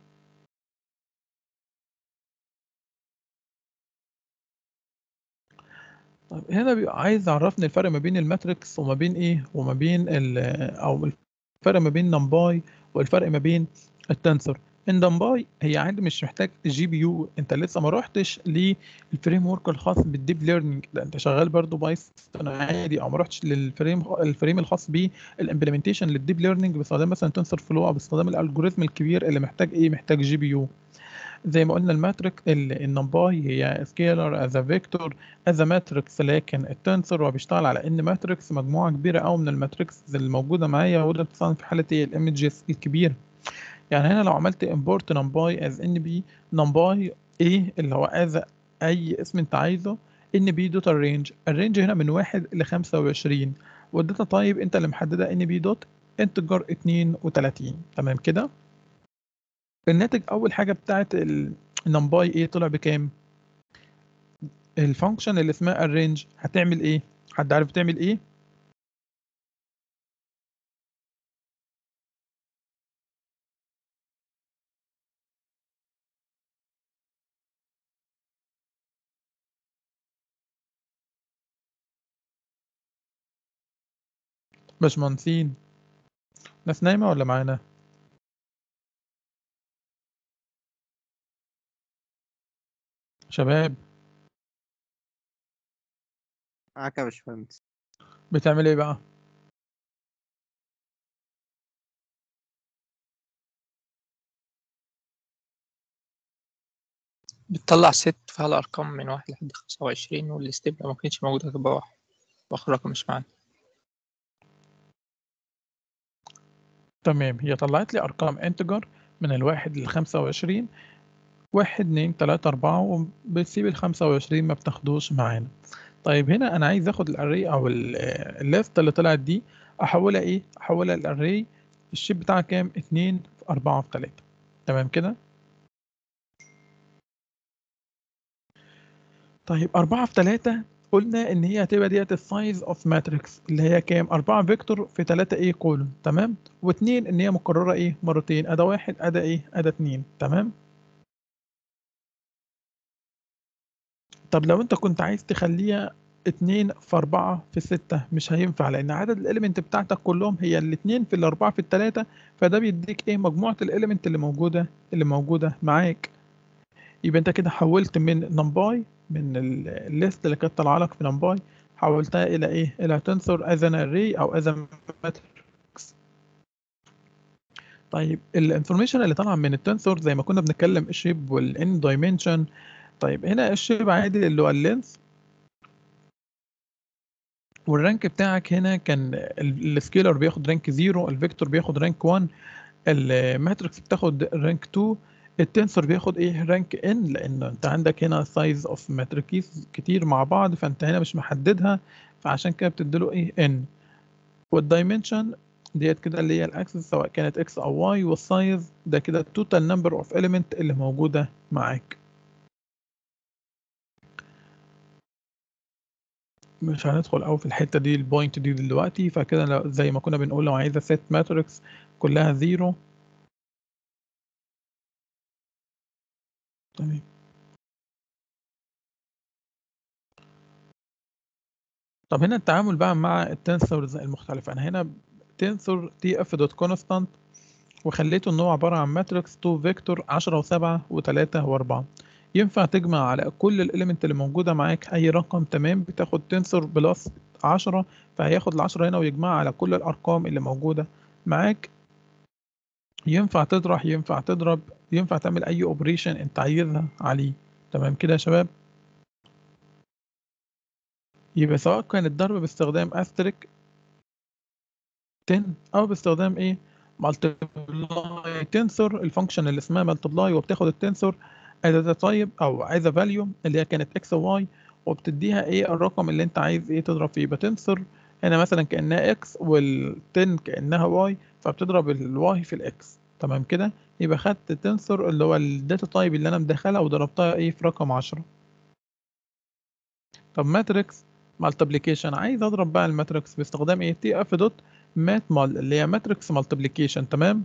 طيب هنا بيبقى عايز يعرفني الفرق ما بين الماتريكس وما بين إيه وما بين ال أو الفرق ما بين نمباي والفرق ما بين التنسور النمباي هي عادي مش محتاج جي بي يو انت لسه ما رحتش للفريم ورك الخاص بالديب ليرنينج ده انت شغال برضو بايثون عادي او ما رحتش للفريم الفريم الخاص بالامبلمنتيشن للديب ليرنينج باستخدام مثلا تنسر فلو او باستخدام الالجوريزم الكبير اللي محتاج ايه محتاج جي بي يو زي ما قلنا الماتريك النمباي هي سكيلر از فيكتور از ماتريكس لكن التنسر هو بيشتغل على ان ماتريكس مجموعه كبيره قوي من الماتريكس اللي موجوده معايا وده بتستخدم في حاله ايه الايمجز الكبيره يعني هنا لو عملت import numpy as nb numpy ايه اللي هو as اي اسم انت عايزه nb دوت الرينج الرينج هنا من 1 ل 25 والداتا تايب انت اللي محددها nb دوت انتجر 32 تمام كده الناتج اول حاجه بتاعت النمباي ايه طلع بكام الفانكشن اللي اسمها الرينج هتعمل ايه حد عارف بتعمل ايه باشمهندسين ناس نايمة ولا معانا؟ شباب معاك يا باشمهندس بتعمل ايه بقى؟ بتطلع ست فيها الأرقام من واحد لحد خمسة وعشرين والستيب لو ما كانتش موجودة هتبقى واحد وآخر رقم مش معانا تمام هي طلعت لي أرقام انتجر من الواحد للخمسة وعشرين واحد اتنين تلاتة أربعة وبتسيب الخمسة وعشرين ما بتاخدوش معانا طيب هنا أنا عايز آخد الأري أو الليست اللي طلعت دي أحولها إيه؟ أحولها الأري الشيب بتاعها كام؟ اتنين في أربعة في تلاتة تمام كده؟ طيب أربعة في تلاتة قلنا إن هي هتبقى ديت السايز أوف ماتريكس اللي هي كام؟ أربعة فيكتور في تلاتة إيه كولون تمام؟ واتنين إن هي مكررة إيه؟ مرتين أدا واحد أدا إيه؟ أدا اتنين تمام؟ طب لو أنت كنت عايز تخليها اتنين في أربعة في ستة مش هينفع لأن عدد الإليمنت بتاعتك كلهم هي الاتنين في الأربعة في التلاتة فده بيديك إيه مجموعة الإليمنت اللي موجودة اللي موجودة معاك يبقى أنت كده حولت من نمباي من الليست اللي كانت طالعه لك في نمباي حولتها الى ايه الى تنسور از ان اري او از ماتريكس طيب الانفورميشن اللي طالعه من التنسور زي ما كنا بنتكلم الشيب والان دايمنشن طيب هنا الشيب عادي اللي هو اللينس والرانك بتاعك هنا كان السكيلر بياخد رانك 0 الفيكتور بياخد رانك 1 الماتريكس بتاخد رانك 2 التنسور بياخد ايه رانك ان لان انت عندك هنا سايز اوف ماتريكيز كتير مع بعض فانت هنا مش محددها فعشان كده بتديله ايه ان والدايمنشن ديت كده اللي هي الاكسس سواء كانت اكس او واي والسايز ده كده التوتال نمبر اوف اليمنت اللي موجوده معاك مش هندخل قوي في الحته دي البوينت دي دلوقتي فكده زي ما كنا بنقول لو عايزه سيت ماتريكس كلها زيرو تمام طب هنا التعامل بقى مع التنسورز المختلفة أنا هنا تنسور تي اف دوت كونستانت وخليته إن هو عبارة عن ماتريكس 2 فيكتور 10 و7 و3 و4 ينفع تجمع على كل الاليمنت اللي موجودة معاك أي رقم تمام بتاخد تنسور بلس 10 فهياخد العشرة هنا ويجمعها على كل الأرقام اللي موجودة معاك ينفع تطرح ينفع تضرب ينفع تعمل أي اوبريشن أنت عايزها عليه تمام كده يا شباب يبقى سواء كان الضرب باستخدام استريك 10 او باستخدام ايه مالتبلاي تنسور الفانكشن اللي اسمها مالتبلاي وبتاخد التنسور از تايب او عايزه فاليو اللي هي كانت اكس وواي وبتديها ايه الرقم اللي انت عايز ايه تضرب فيه يبقى تنسور هنا مثلا كانها اكس وال10 كانها واي فبتضرب الواي في الاكس تمام كده يبقى خدت تنسور اللي هو الداتا تايب اللي انا مدخلها وضربتها ايه في رقم 10 طب ماتريكس مالتيبليكيشن عايز اضرب بقى الماتريكس باستخدام ايه تي اف دوت مات مال اللي هي ماتريكس مالتيبليكيشن تمام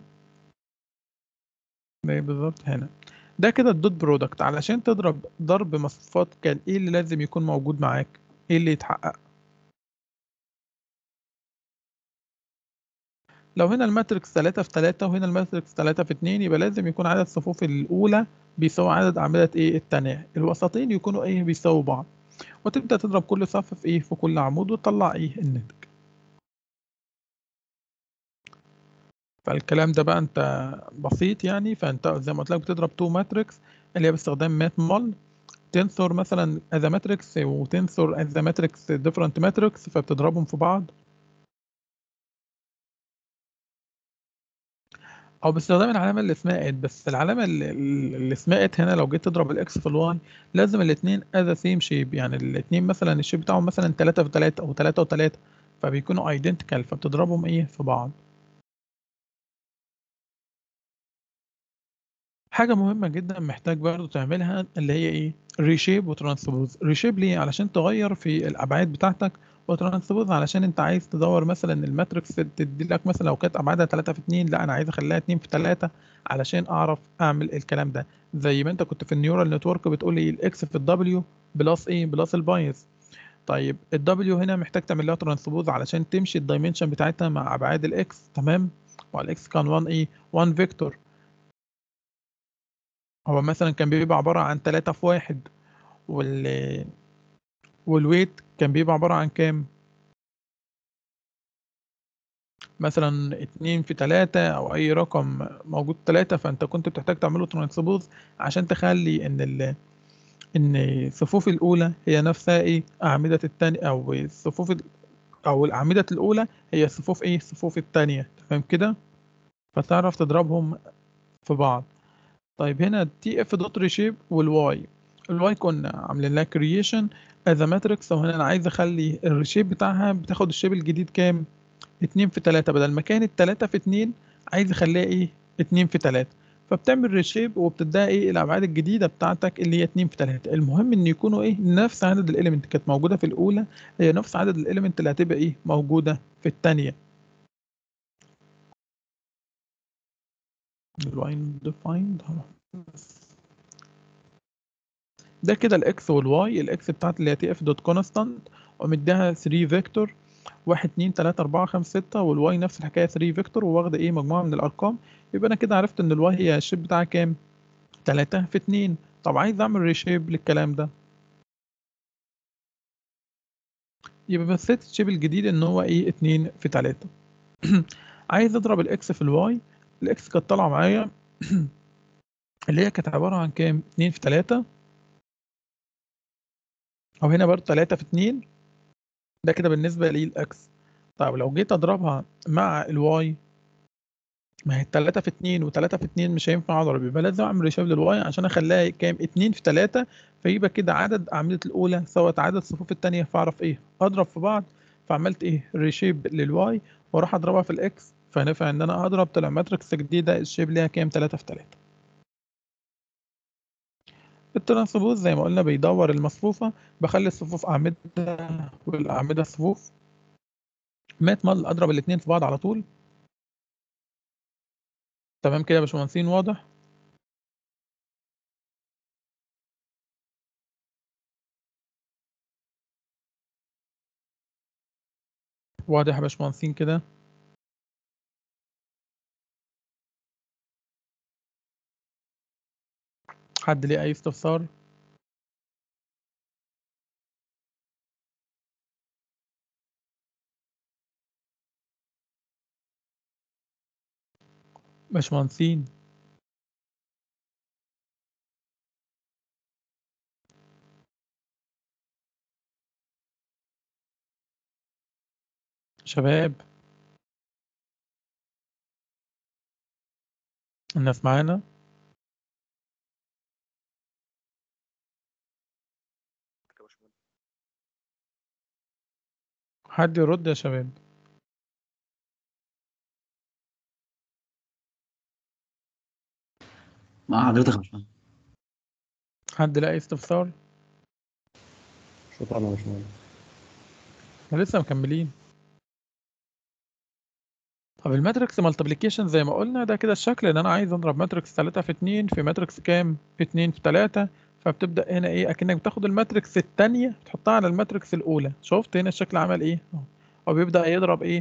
ده بالظبط هنا ده كده الدوت برودكت علشان تضرب ضرب مصفوفات كان ايه اللي لازم يكون موجود معاك ايه اللي يتحقق لو هنا الماتريكس 3 في 3 وهنا الماتريكس 3 في 2 يبقى لازم يكون عدد صفوف الاولى بيساوي عدد اعمدة ايه الثانيه الوسطين يكونوا ايه بيساووا بعض وتبدأ تضرب كل صف في ايه في كل عمود وتطلع ايه الناتج فالكلام ده بقى انت بسيط يعني فانت زي ما قلت لك بتضرب تو ماتريكس اللي هي باستخدام مات مال تنسور مثلا از ماتريكس وتنسور از ماتريكس ديفرنت ماتريكس فبتضربهم في بعض او باستخدام العلامه اللي اسمها اد بس العلامه اللي, اللي اسمها اد هنا لو جيت تضرب الاكس في الواي لازم الاثنين از سيم شيب يعني الاثنين مثلا الشيب بتاعهم مثلا 3 في 3 او 3 و3 فبيكونوا ايدنتيكال فبتضربهم ايه في بعض حاجه مهمه جدا محتاج برضو تعملها اللي هي ايه ريشيب وترانسبوز ريشيب ليه علشان تغير في الابعاد بتاعتك وترانسبوز علشان انت عايز تدور مثلا الماتريكس تدي لك مثلا لو كانت ابعادها 3 في 2 لا انا عايز اخليها 2 في 3 علشان اعرف اعمل الكلام ده زي ما انت كنت في النيورال نتورك بتقول لي الاكس في الدبليو بلس ايه بلس البايس طيب الدبليو هنا محتاج تعمل لها ترانسبوز علشان تمشي الدايمنشن بتاعتها مع ابعاد الاكس تمام والاكس كان 1 ايه 1 فيكتور هو مثلا كان بيبقى عبارة عن 3 في 1 وال والويت كان بيبقى عبارة عن كام؟ مثلا اتنين في تلاتة أو أي رقم موجود تلاتة فأنت كنت بتحتاج تعمله ترانسبوز عشان تخلي إن ال إن الصفوف الأولى هي نفسها إيه أعمدة التانية أو الصفوف ال- أو الأعمدة الأولى هي صفوف إيه الصفوف التانية تمام كده فتعرف تضربهم في بعض طيب هنا تي اف دوت ريشيب والواي الواي كنا عاملين لها كرييشن از ماتريكس وهنا انا عايز اخلي الريشيب بتاعها بتاخد الشيب الجديد كام 2 في 3 بدل ما كانت 3 في 2 عايز اخليها ايه 2 في 3 فبتعمل ريشيب وبتديها ايه الابعاد الجديده بتاعتك اللي هي 2 في 3 المهم ان يكونوا ايه نفس عدد الاليمنت كانت موجوده في الاولى هي نفس عدد الاليمنت اللي هتبقى ايه موجوده في الثانيه اللاين ديفايند ده كده الاكس والواي الاكس بتاعت اللي هي تي اف دوت كونستانت ومديها 3 فيكتور 1 2 3 4 5 6 والواي نفس الحكايه 3 فيكتور وواخده ايه مجموعه من الارقام يبقى انا كده عرفت ان الواي هي الشيب بتاعها كام 3 في 2 طب عايز اعمل ريشيب للكلام ده يبقى بسيت الشيب الجديد ان هو ايه 2 في 3 عايز اضرب الاكس في الواي الاكس كانت طالعه معايا اللي هي كانت عباره عن كام 2 في 3 او هنا برضه 3 في 2 ده كده بالنسبه للاكس طيب لو جيت اضربها مع الواي ما هي 3 في 2 و3 في 2 مش هينفع اضرب يبقى لازم اعمل ريشيب للواي عشان اخليها كام 2 في 3 فيبقى كده عدد اعمده الاولى سوت عدد الصفوف الثانيه فاعرف ايه اضرب في بعض فعملت ايه ريشيب للواي واروح اضربها في الاكس فنفع ان انا اضرب طلع ماتريكس جديده الشيب ليها كام 3 في 3 الترانسبوز زي ما قلنا بيدور المصفوفة بخلي الصفوف أعمدة والأعمدة صفوف مات مال أضرب الاتنين في بعض على طول تمام كده يا باشمهندسين واضح واضح يا باشمهندسين كده حد ليه اي استفسار باشمهندسين شباب الناس معانا حد يرد يا شباب مع حضرتك يا باشمهندس حد لاقي استفسار شكرا يا باشمهندس احنا لسه مكملين طب الماتريكس مالتيبليكيشن زي ما قلنا ده كده الشكل ان انا عايز اضرب ماتريكس 3 في 2 في ماتريكس كام 2 في 3 فبتبدا هنا ايه اكنك بتاخد الماتريكس الثانيه تحطها على الماتريكس الاولى شفت هنا الشكل عمل ايه اهو هو بيبدا يضرب ايه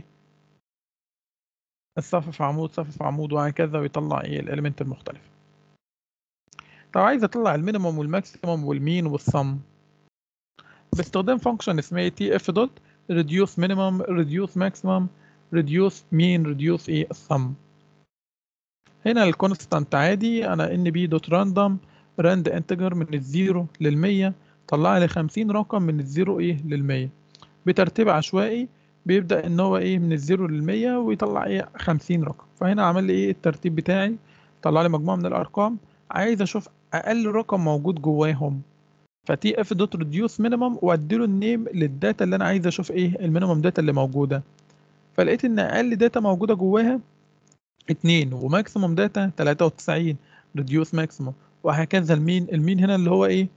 الصف في عمود صف في عمود وهكذا ويطلع ايه الاليمنت المختلفه طب عايز اطلع المينيموم والماكسيموم والمين والصم باستخدام فانكشن اسمها تي اف دوت reduce minimum reduce maximum reduce mean reduce ايه السم هنا الكونستانت عادي انا ان بي دوت راندوم راند انتجر من الزيرو للمية طلع لي 50 رقم من الزيرو ايه للمية بترتيب عشوائي بيبدأ ان هو ايه من الزيرو للمية ويطلع ايه 50 رقم فهنا عمل لي ايه الترتيب بتاعي طلع لي مجموعة من الارقام عايز اشوف اقل رقم موجود جواهم فتي اف دوت ريديوس مينيمم واديله النيم للداتا اللي انا عايز اشوف ايه المينيمم داتا اللي موجوده فلقيت ان اقل داتا موجوده جواها 2 وماكسيموم داتا 93 ريديوس ماكسيموم وهكذا المين المين هنا اللي هو ايه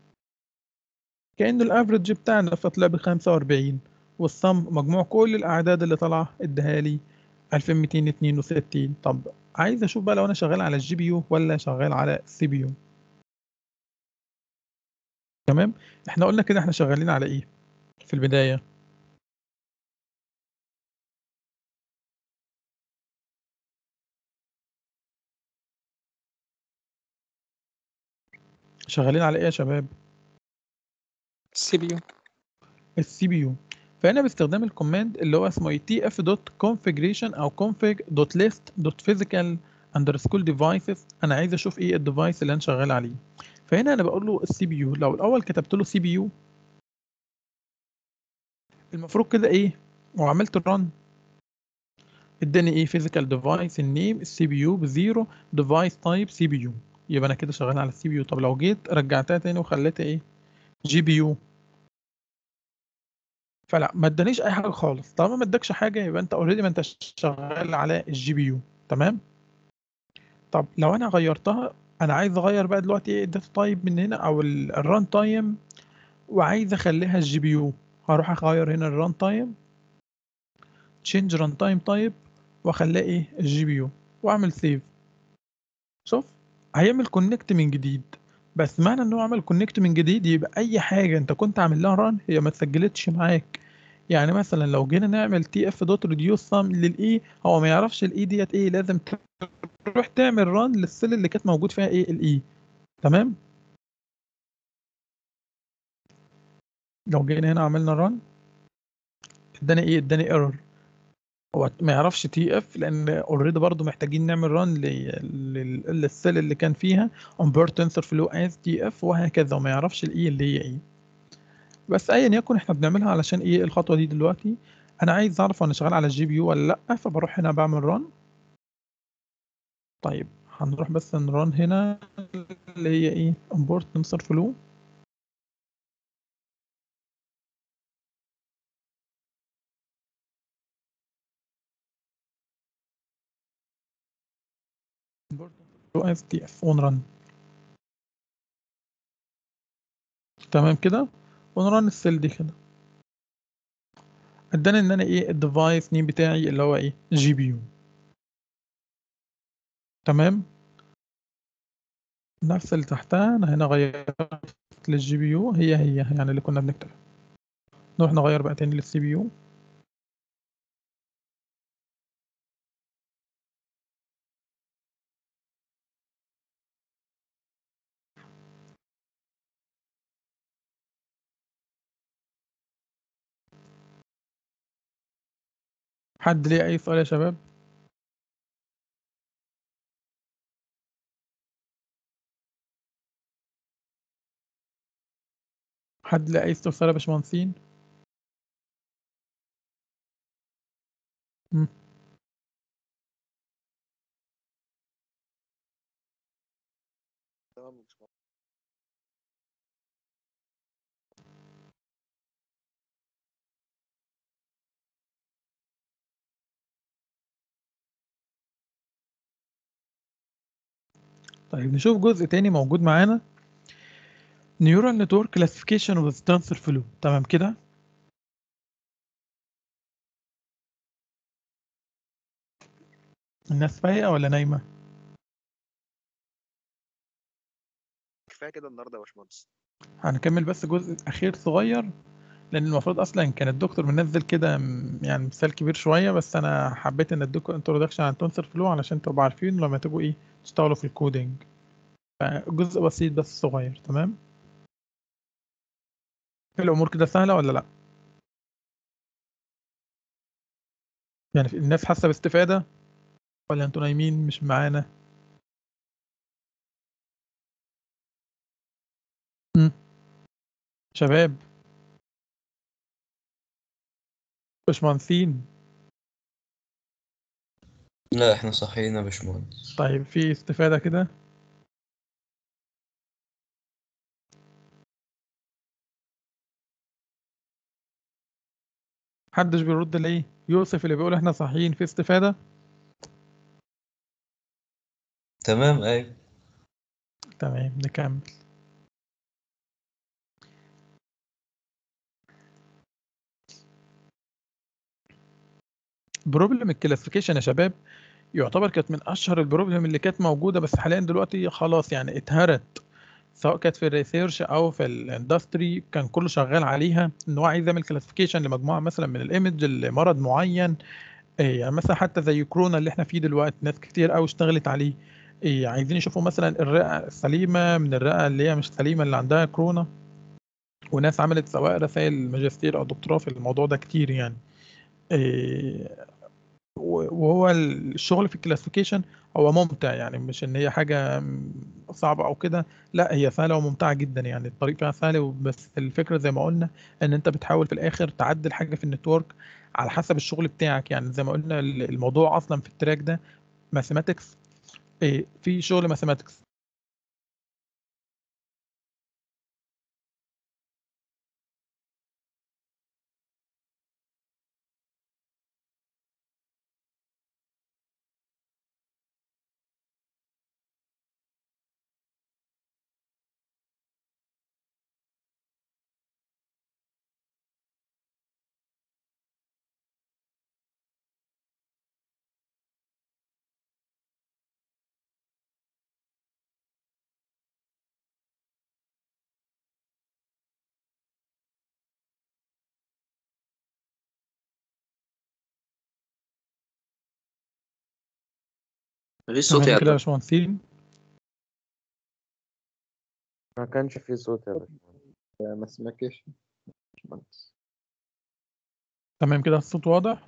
كانه الافريج بتاعنا فطلع ب 45 والصم مجموع كل الاعداد اللي طالعه اداها لي 2262 طب عايز اشوف بقى لو انا شغال على الجي بي يو ولا شغال على السي بي يو تمام احنا قلنا كده احنا شغالين على ايه في البداية شغالين على ايه يا شباب السي بي يو السي بي يو فهنا باستخدام الكوماند اللي هو اسمه تي اف دوت configuration او config دوت list دوت physical underscore devices انا عايز اشوف ايه الديفايس اللي انا شغال عليه فهنا انا بقول له السي بي يو لو الاول كتبت له سي بي يو المفروض كده ايه وعملت الرن اداني ايه physical device النيم السي بي يو بزيرو device type سي بي يو يبقى انا كده شغال على السي بي يو طب لو جيت رجعتها تاني وخليتها ايه جي بي يو فلا ما ادانيش اي حاجه خالص طالما ما ادكش حاجه يبقى انت اوريدي ما انت شغال على الجي بي يو تمام طب لو انا غيرتها انا عايز اغير بقى دلوقتي ايه الداتا تايب من هنا او الران تايم وعايز اخليها الجي بي يو هروح اغير هنا الران تايم تشينج ران تايم تايب واخليها ايه الجي بي يو واعمل سيف شوف هيعمل كونكت من جديد بس معنى ان هو عمل كونكت من جديد يبقى اي حاجه انت كنت عامل لها ران هي ما اتسجلتش معاك يعني مثلا لو جينا نعمل تي اف دوت ريديوس سم للاي هو ما يعرفش الاي ديت ايه لازم تروح تعمل ران للسيل اللي كانت موجود فيها ايه الاي تمام لو جينا هنا عملنا ران اداني ايه اداني ايرور هو ما يعرفش تي اف لان اوريدي برضو محتاجين نعمل ران للسيل اللي كان فيها امبير تنسر فلو از تي اف وهكذا وما يعرفش الاي اللي هي ايه بس ايا يكن احنا بنعملها علشان ايه الخطوه دي دلوقتي انا عايز اعرف انا شغال على الجي بي يو ولا لا فبروح هنا بعمل ران طيب هنروح بس نران هنا اللي هي ايه امبورت تنسر فلو اس تي اف ونرن تمام كده ونرن السيل دي كده اداني ان انا ايه الديفايس نيم بتاعي اللي هو ايه جي بي يو تمام نفس اللي تحتها انا هنا غيرت للجي بي يو هي هي يعني اللي كنا بنكتبها نروح نغير بقى تاني للسي بي يو حد ليه اي سؤال يا شباب حد ليه اي استفسار يا باشمهندسين مم. طيب نشوف جزء تاني موجود معانا نيورال نتورك كلاسيفيكيشن وذ ترانسفير فلو تمام كده الناس فايقة ولا نايمة؟ كفايه كده النهارده يا باشمهندس هنكمل بس جزء أخير صغير لأن المفروض أصلا كان الدكتور منزل كده م- يعني مثال كبير شوية بس أنا حبيت إن أديكم انترودكشن عن تنسر فلو علشان تبقوا عارفين لما تبقوا إيه تشتغلوا في الكودينج جزء بسيط بس صغير تمام الأمور كده سهلة ولا لأ؟ يعني في- الناس حاسة باستفادة ولا انتوا نايمين مش معانا؟ مم. شباب باشمهندسين لا احنا صحينا يا باشمهندس طيب في استفادة كده محدش بيرد ليه يوسف اللي بيقول احنا صحيين في استفادة تمام ايوه تمام نكمل بروبلم الكلاسيفيكيشن يا شباب يعتبر كانت من اشهر البروبلم اللي كانت موجوده بس حاليا دلوقتي خلاص يعني اتهرت سواء كانت في الريسيرش او في الاندستري كان كله شغال عليها ان هو عايز يعمل كلاسيفيكيشن لمجموعه مثلا من الايمج لمرض معين إيه يعني مثلا حتى زي كورونا اللي احنا فيه دلوقتي ناس كتير قوي اشتغلت عليه إيه عايزين يشوفوا مثلا الرئه السليمه من الرئه اللي هي مش سليمه اللي عندها كورونا وناس عملت سواء رسائل ماجستير او دكتوراه في الموضوع ده كتير يعني إيه وهو الشغل في الكلاسيفيكيشن هو ممتع يعني مش ان هي حاجه صعبه او كده لا هي سهله وممتعه جدا يعني الطريق فيها سهل بس الفكره زي ما قلنا ان انت بتحاول في الاخر تعدل حاجه في النتورك على حسب الشغل بتاعك يعني زي ما قلنا الموضوع اصلا في التراك ده ماثيماتكس في شغل ماثيماتكس مفيش صوت يا تمام كده يا أدم باشمهندسين ما كانش فيه صوت يا باشمهندس ما سمعكش باشمهندس تمام كده الصوت واضح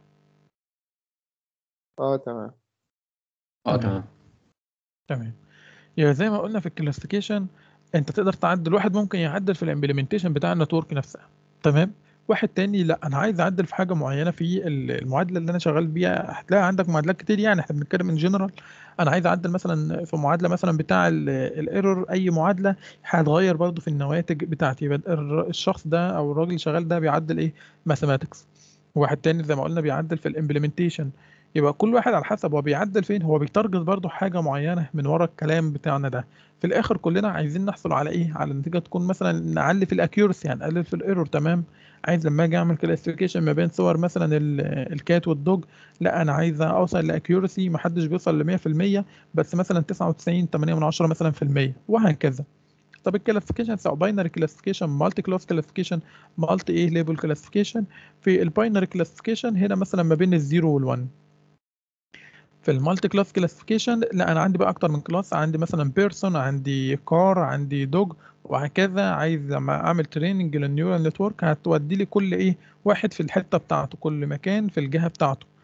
اه تمام اه تمام. تمام تمام يعني زي ما قلنا في الكلاسيفيكيشن انت تقدر تعدل واحد ممكن يعدل في الامبلمنتيشن بتاع النتورك نفسها تمام واحد تاني لا انا عايز اعدل في حاجه معينه في ال- المعادله اللي انا شغال بيها هتلاقي عندك معادلات كتير يعني احنا بنتكلم ان جنرال انا عايز اعدل مثلا في معادله مثلا بتاع الايرور اي معادله هتغير برضو في النواتج بتاعتي يبقى الر- الشخص ده او الراجل اللي شغال ده بيعدل ايه ماثيماتكس واحد تاني زي ما قلنا بيعدل في الامبلمنتيشن يبقى كل واحد على حسب هو بيعدل فين هو بيتارجت برضو حاجه معينه من ورا الكلام بتاعنا ده في الاخر كلنا عايزين نحصل على ايه على نتيجه تكون مثلا نعلي في الاكيورسي يعني نقلل في الايرور تمام عايز لما اجي اعمل كلاسيفيكيشن ما بين صور مثلا ال- الكات والدوج لا انا عايز اوصل لاكيورسي ما حدش بيوصل ل 100% بس مثلا 99 8 من 10 مثلا في المية وهكذا طب الكلاسيفيكيشن سواء باينري كلاسيفيكيشن مالتي كلاس كلاسيفيكيشن مالتي ايه ليبل كلاسيفيكيشن في الباينري كلاسيفيكيشن هنا مثلا ما بين الزيرو والوان في المالتي كلاس كلاسيفيكيشن لا انا عندي بقى اكتر من كلاس عندي مثلا بيرسون عندي كار عندي دوج وهكذا عايز لما اعمل تريننج للنيورال نتورك هتودي لي كل ايه واحد في الحته بتاعته كل مكان في الجهه بتاعته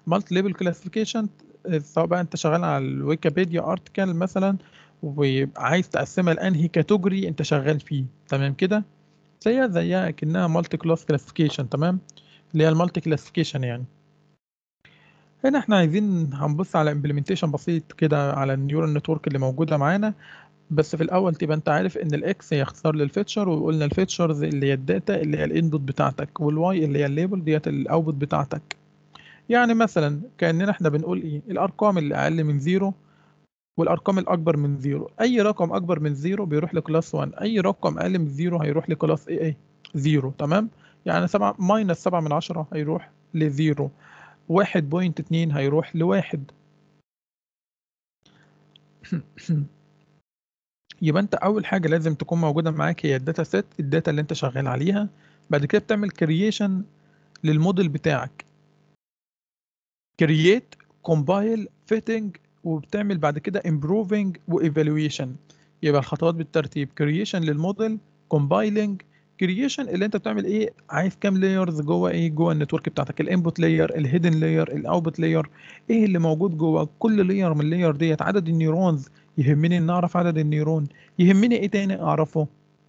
مالتي ليبل كلاسيفيكيشن سواء بقى انت شغال على الويكيبيديا ارتكل مثلا وعايز تقسمها لانهي كاتيجوري انت شغال فيه تمام كده زيها زيها كأنها مالتي كلاس كلاسيفيكيشن تمام اللي هي المالتي كلاسيفيكيشن يعني هنا احنا عايزين هنبص على امبلمنتيشن بسيط كده على النيورال نتورك اللي موجوده معانا بس في الاول تبقى انت عارف ان الاكس هي اختصار للفيتشر وقلنا الفيتشرز اللي هي الداتا اللي هي الانبوت بتاعتك والواي اللي هي الليبل ديت الاوتبوت بتاعتك يعني مثلا كاننا احنا بنقول ايه الارقام اللي اقل من زيرو والارقام الاكبر من زيرو اي رقم اكبر من زيرو بيروح لكلاس 1 اي رقم اقل من زيرو هيروح لكلاس ايه ايه زيرو تمام يعني 7 ماينس 7 من 10 هيروح لزيرو 1.2 هيروح لواحد يبقى انت اول حاجه لازم تكون موجوده معاك هي الداتا سيت الداتا اللي انت شغال عليها بعد كده بتعمل كرييشن للموديل بتاعك كرييت كومبايل فيتنج وبتعمل بعد كده امبروفنج وايفالويشن يبقى الخطوات بالترتيب كرييشن للموديل كومبايلنج كرييشن اللي انت بتعمل ايه عايز كام لايرز جوه ايه جوه النتورك بتاعتك الانبوت لاير الهيدن لاير الاوتبوت لاير ايه اللي موجود جوه كل لاير من اللاير ديت عدد النيورونز يهمني ان اعرف عدد النيرون يهمني ايه تاني اعرفه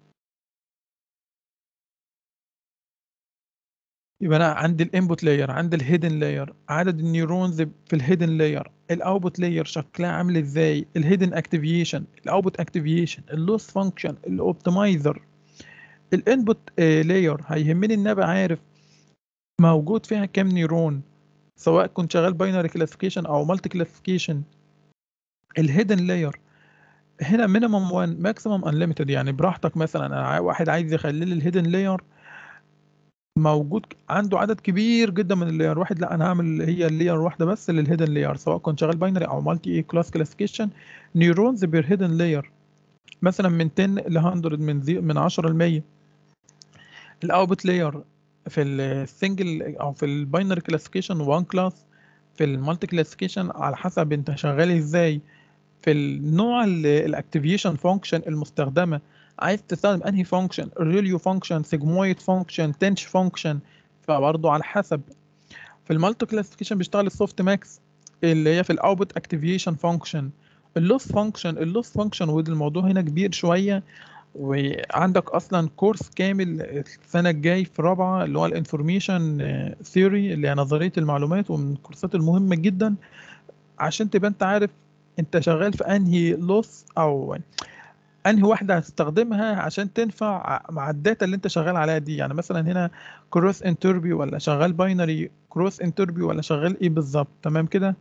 يبقى انا عندي الانبوت لاير عندي الهيدن لاير عدد النيورونز في الهيدن لاير الاوتبوت لاير شكلها عامل ازاي الهيدن اكتيفيشن الاوتبوت اكتيفيشن اللوس فانكشن الاوبتمايزر الانبوت لاير هيهمني ان ابقى عارف موجود فيها كام نيرون سواء كنت شغال باينري كلاسيفيكيشن او مالتي كلاسيفيكيشن الهيدن لاير هنا مينيمم 1 ماكسيمم انليميتد يعني براحتك مثلا انا واحد عايز يخلي لي الهيدن لاير موجود عنده عدد كبير جدا من اللاير واحد لا انا هعمل هي اللاير واحده بس للهيدن لاير سواء كنت شغال باينري او مالتي اي كلاس كلاسيفيكيشن نيورونز بير هيدن لاير مثلا من 10 ل 100 من زي من 10 ل 100 الاوتبوت لاير في السنجل او في الباينري كلاسيفيكيشن 1 كلاس في المالتي كلاسيفيكيشن على حسب انت شغال ازاي في النوع الاكتيفيشن فانكشن المستخدمه عايز تستخدم انهي فانكشن ريليو فانكشن سيجمويد فانكشن تنش فانكشن فبرضه على حسب في المالتي كلاسيفيكيشن بيشتغل السوفت ماكس اللي هي في الاوتبوت اكتيفيشن فانكشن اللوس فانكشن اللوس فانكشن وده الموضوع هنا كبير شويه وعندك اصلا كورس كامل السنه الجاي في رابعه اللي هو الانفورميشن ثيوري اللي هي نظريه المعلومات ومن الكورسات المهمه جدا عشان تبقى انت عارف انت شغال في انهي لوس او انهي واحده هتستخدمها عشان تنفع مع الداتا اللي انت شغال عليها دي يعني مثلا هنا كروس انتربيو ولا شغال باينري كروس انتربيو ولا شغال ايه بالظبط تمام كده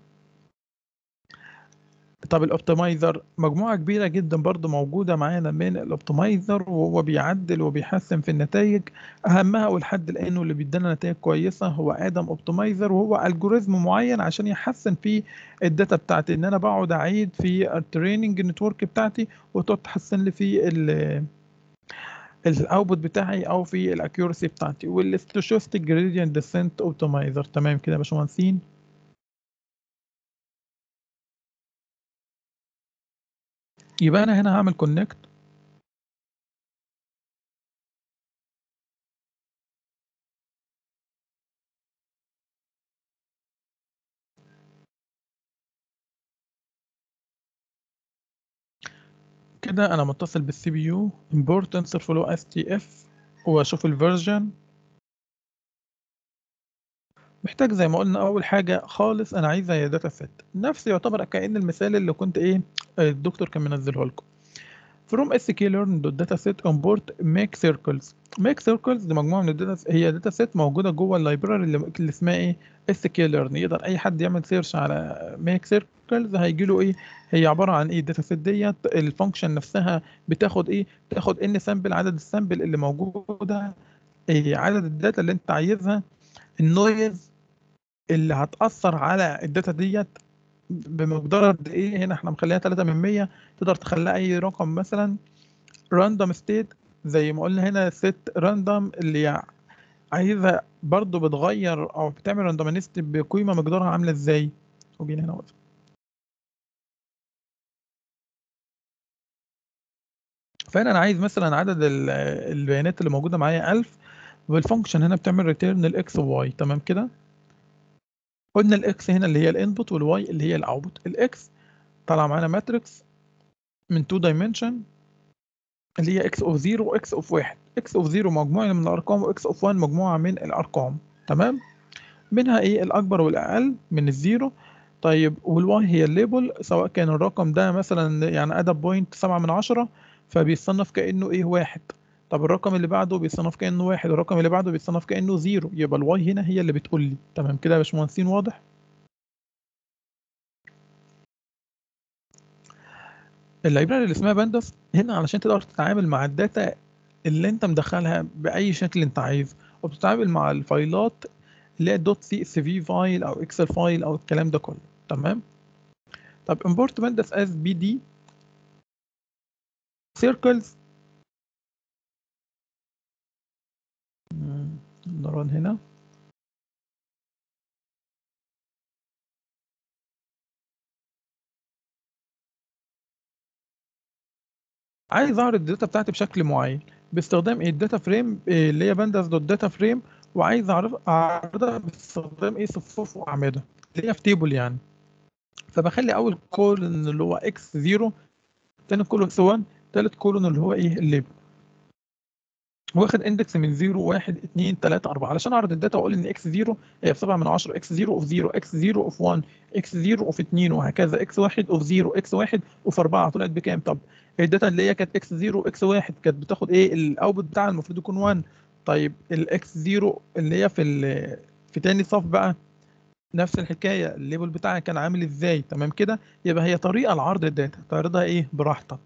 طب الاوبتمايزر مجموعه كبيره جدا برضو موجوده معانا من الاوبتمايزر وهو بيعدل وبيحسن في النتائج اهمها ولحد الان واللي بيدينا نتائج كويسه هو ادم اوبتمايزر وهو الجوريزم معين عشان يحسن في الداتا بتاعتي ان انا بقعد اعيد في التريننج نتورك بتاعتي وتقعد تحسن لي في الاوتبوت بتاعي او في الاكيورسي بتاعتي والستوشوستيك جريدينت ديسنت اوبتمايزر تمام كده يا باشمهندسين يبقى انا هنا هعمل كونكت كده انا متصل بالسي بي يو import tensorflow اس تي اف واشوف الفيرجن محتاج زي ما قلنا اول حاجه خالص انا عايزها هي داتا سيت نفس يعتبر كأن المثال اللي كنت ايه الدكتور كان منزله لكم from sklearn.dataset import make circles make circles دي مجموعه من الداتا هي داتا سيت موجوده جوه اللايبراري اللي, اللي اسمها ايه sklearn يقدر اي حد يعمل سيرش على make circles هيجي له ايه هي عباره عن ايه الداتا سيت ديت الفانكشن نفسها بتاخد ايه بتاخد ان سامبل عدد السامبل اللي موجوده إيه عدد الداتا اللي انت عايزها النويز اللي هتأثر على الداتا ديت بمقدار قد ايه هنا احنا مخليها 3 من 100 تقدر تخليها اي رقم مثلا راندوم ستيت زي ما قلنا هنا ست راندوم اللي عايزها برضو بتغير او بتعمل راندوميست بقيمه مقدارها عامله ازاي وجينا هنا وقف. فهنا انا عايز مثلا عدد البيانات اللي موجوده معايا 1000 والفانكشن هنا بتعمل ريتيرن الاكس وواي تمام كده قلنا الاكس هنا اللي هي الانبوت والواي اللي هي الاوتبوت الاكس طلع معانا ماتريكس من 2 دايمنشن اللي هي اكس اوف 0 واكس اوف 1 اكس اوف 0 مجموعه من الارقام واكس اوف 1 مجموعه من الارقام تمام منها ايه الاكبر والاقل من الزيرو طيب والواي هي الليبل سواء كان الرقم ده مثلا يعني ادب بوينت 7 من 10 فبيصنف كانه ايه واحد طب الرقم اللي بعده بيصنف كانه واحد الرقم اللي بعده بيصنف كانه زيرو يبقى الواي هنا هي اللي بتقول لي تمام كده يا باشمهندسين واضح اللايبراري اللي اسمها بانداس هنا علشان تقدر تتعامل مع الداتا اللي انت مدخلها باي شكل انت عايز وبتتعامل مع الفايلات اللي هي دوت سي اس في فايل او اكسل فايل او الكلام ده كله تمام طب import pandas as bd circles مم، نران هنا عايز اعرض الداتا بتاعتي بشكل معين باستخدام ايه الداتا فريم اللي هي بانداس دوت داتا فريم وعايز اعرف اعرضها باستخدام ايه صفوف واعمده اللي هي في تيبل يعني فبخلي اول كولون اللي هو اكس 0 تاني كولون اكس 1 تالت كولون اللي هو ايه الليبل واخد اندكس من 0 1 2 3 4 علشان اعرض الداتا واقول ان اكس 0 هي ب 7 من 10 اكس 0 اوف 0 اكس 0 اوف 1 اكس 0 اوف 2 وهكذا اكس 1 اوف 0 اكس 1 اوف 4 طلعت بكام طب الداتا اللي هي كانت اكس 0 اكس 1 كانت بتاخد ايه الاوتبوت بتاعها المفروض يكون 1 طيب الاكس 0 اللي هي في ال- في تاني صف بقى نفس الحكايه الليبل بتاعها كان عامل ازاي تمام كده يبقى هي طريقه لعرض الداتا تعرضها ايه براحتك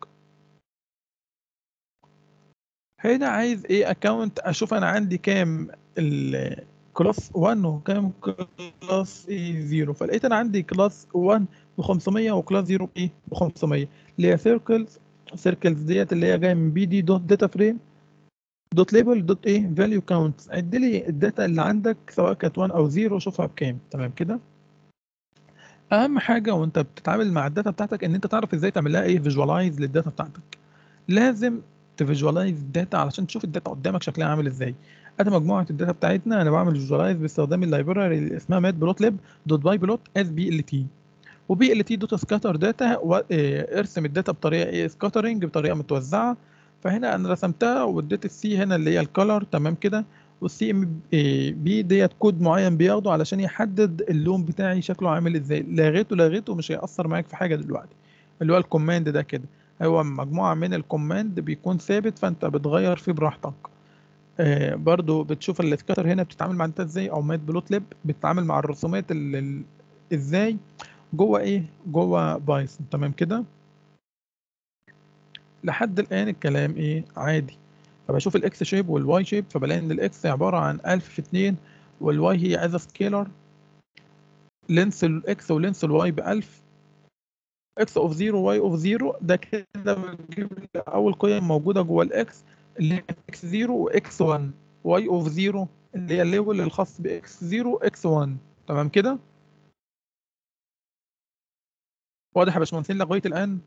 هنا عايز ايه اكونت اشوف انا عندي كام الكلاس 1 وكام كلاس ايه 0 فلقيت انا عندي كلاس 1 ب 500 وكلاس 0 بايه ب 500 اللي هي سيركلز سيركلز ديت اللي هي جايه من بي دي دوت داتا فريم دوت ليبل دوت ايه فاليو كاونت عد لي الداتا اللي عندك سواء كانت 1 او 0 شوفها بكام تمام كده اهم حاجه وانت بتتعامل مع الداتا بتاعتك ان انت تعرف ازاي تعمل لها ايه فيجواليز للداتا بتاعتك لازم تفيجواليز الداتا علشان تشوف الداتا قدامك شكلها عامل ازاي ادي مجموعه الداتا بتاعتنا انا بعمل فيجواليز باستخدام اللايبراري اللي اسمها مات بلوت ليب دوت باي بلوت اس بي ال تي وبي ال تي دوت سكاتر داتا ارسم الداتا بطريقه ايه سكاترنج بطريقه متوزعه فهنا انا رسمتها واديت السي هنا اللي هي الكالر تمام كده والسي ام بي ديت كود معين بياخده علشان يحدد اللون بتاعي شكله عامل ازاي لغيته لغيته مش هيأثر معاك في حاجه دلوقتي اللي هو الكوماند ده كده هو مجموعه من الكوماند بيكون ثابت فانت بتغير فيه براحتك آه برضو بتشوف السكاتر هنا بتتعامل مع الداتا ازاي او مات بلوت ليب بتتعامل مع الرسومات ال- ال- ازاي جوه ايه جوه بايثون تمام كده لحد الان الكلام ايه عادي فبشوف الاكس شيب والواي شيب فبلاقي ان الاكس عباره عن 1000 في 2 والواي هي از سكيلر لينس الاكس ولينس الواي ب 1000 اكس اوف 0 واي اوف 0 ده كده بجيب لي اول قيم موجوده جوه الاكس اللي هي اكس 0 واكس 1 واي اوف 0 اللي هي الليبل الخاص باكس 0 اكس 1 تمام كده واضح يا باشمهندسين لغايه الان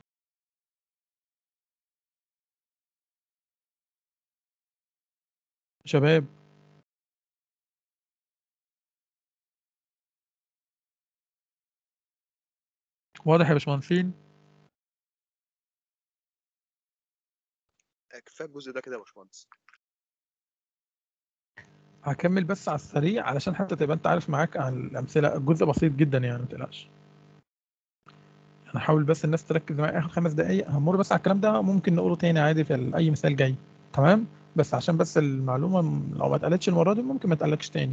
شباب واضح يا باشمهندسين كفايه الجزء ده كده يا باشمهندس هكمل بس على السريع علشان حتى تبقى انت عارف معاك عن الامثله الجزء بسيط جدا يعني ما تقلقش انا حاول بس الناس تركز معايا اخر خمس دقائق همر بس على الكلام ده ممكن نقوله تاني عادي في ال- اي مثال جاي تمام بس عشان بس المعلومه م- لو ما اتقالتش المره دي ممكن ما تقلقش تاني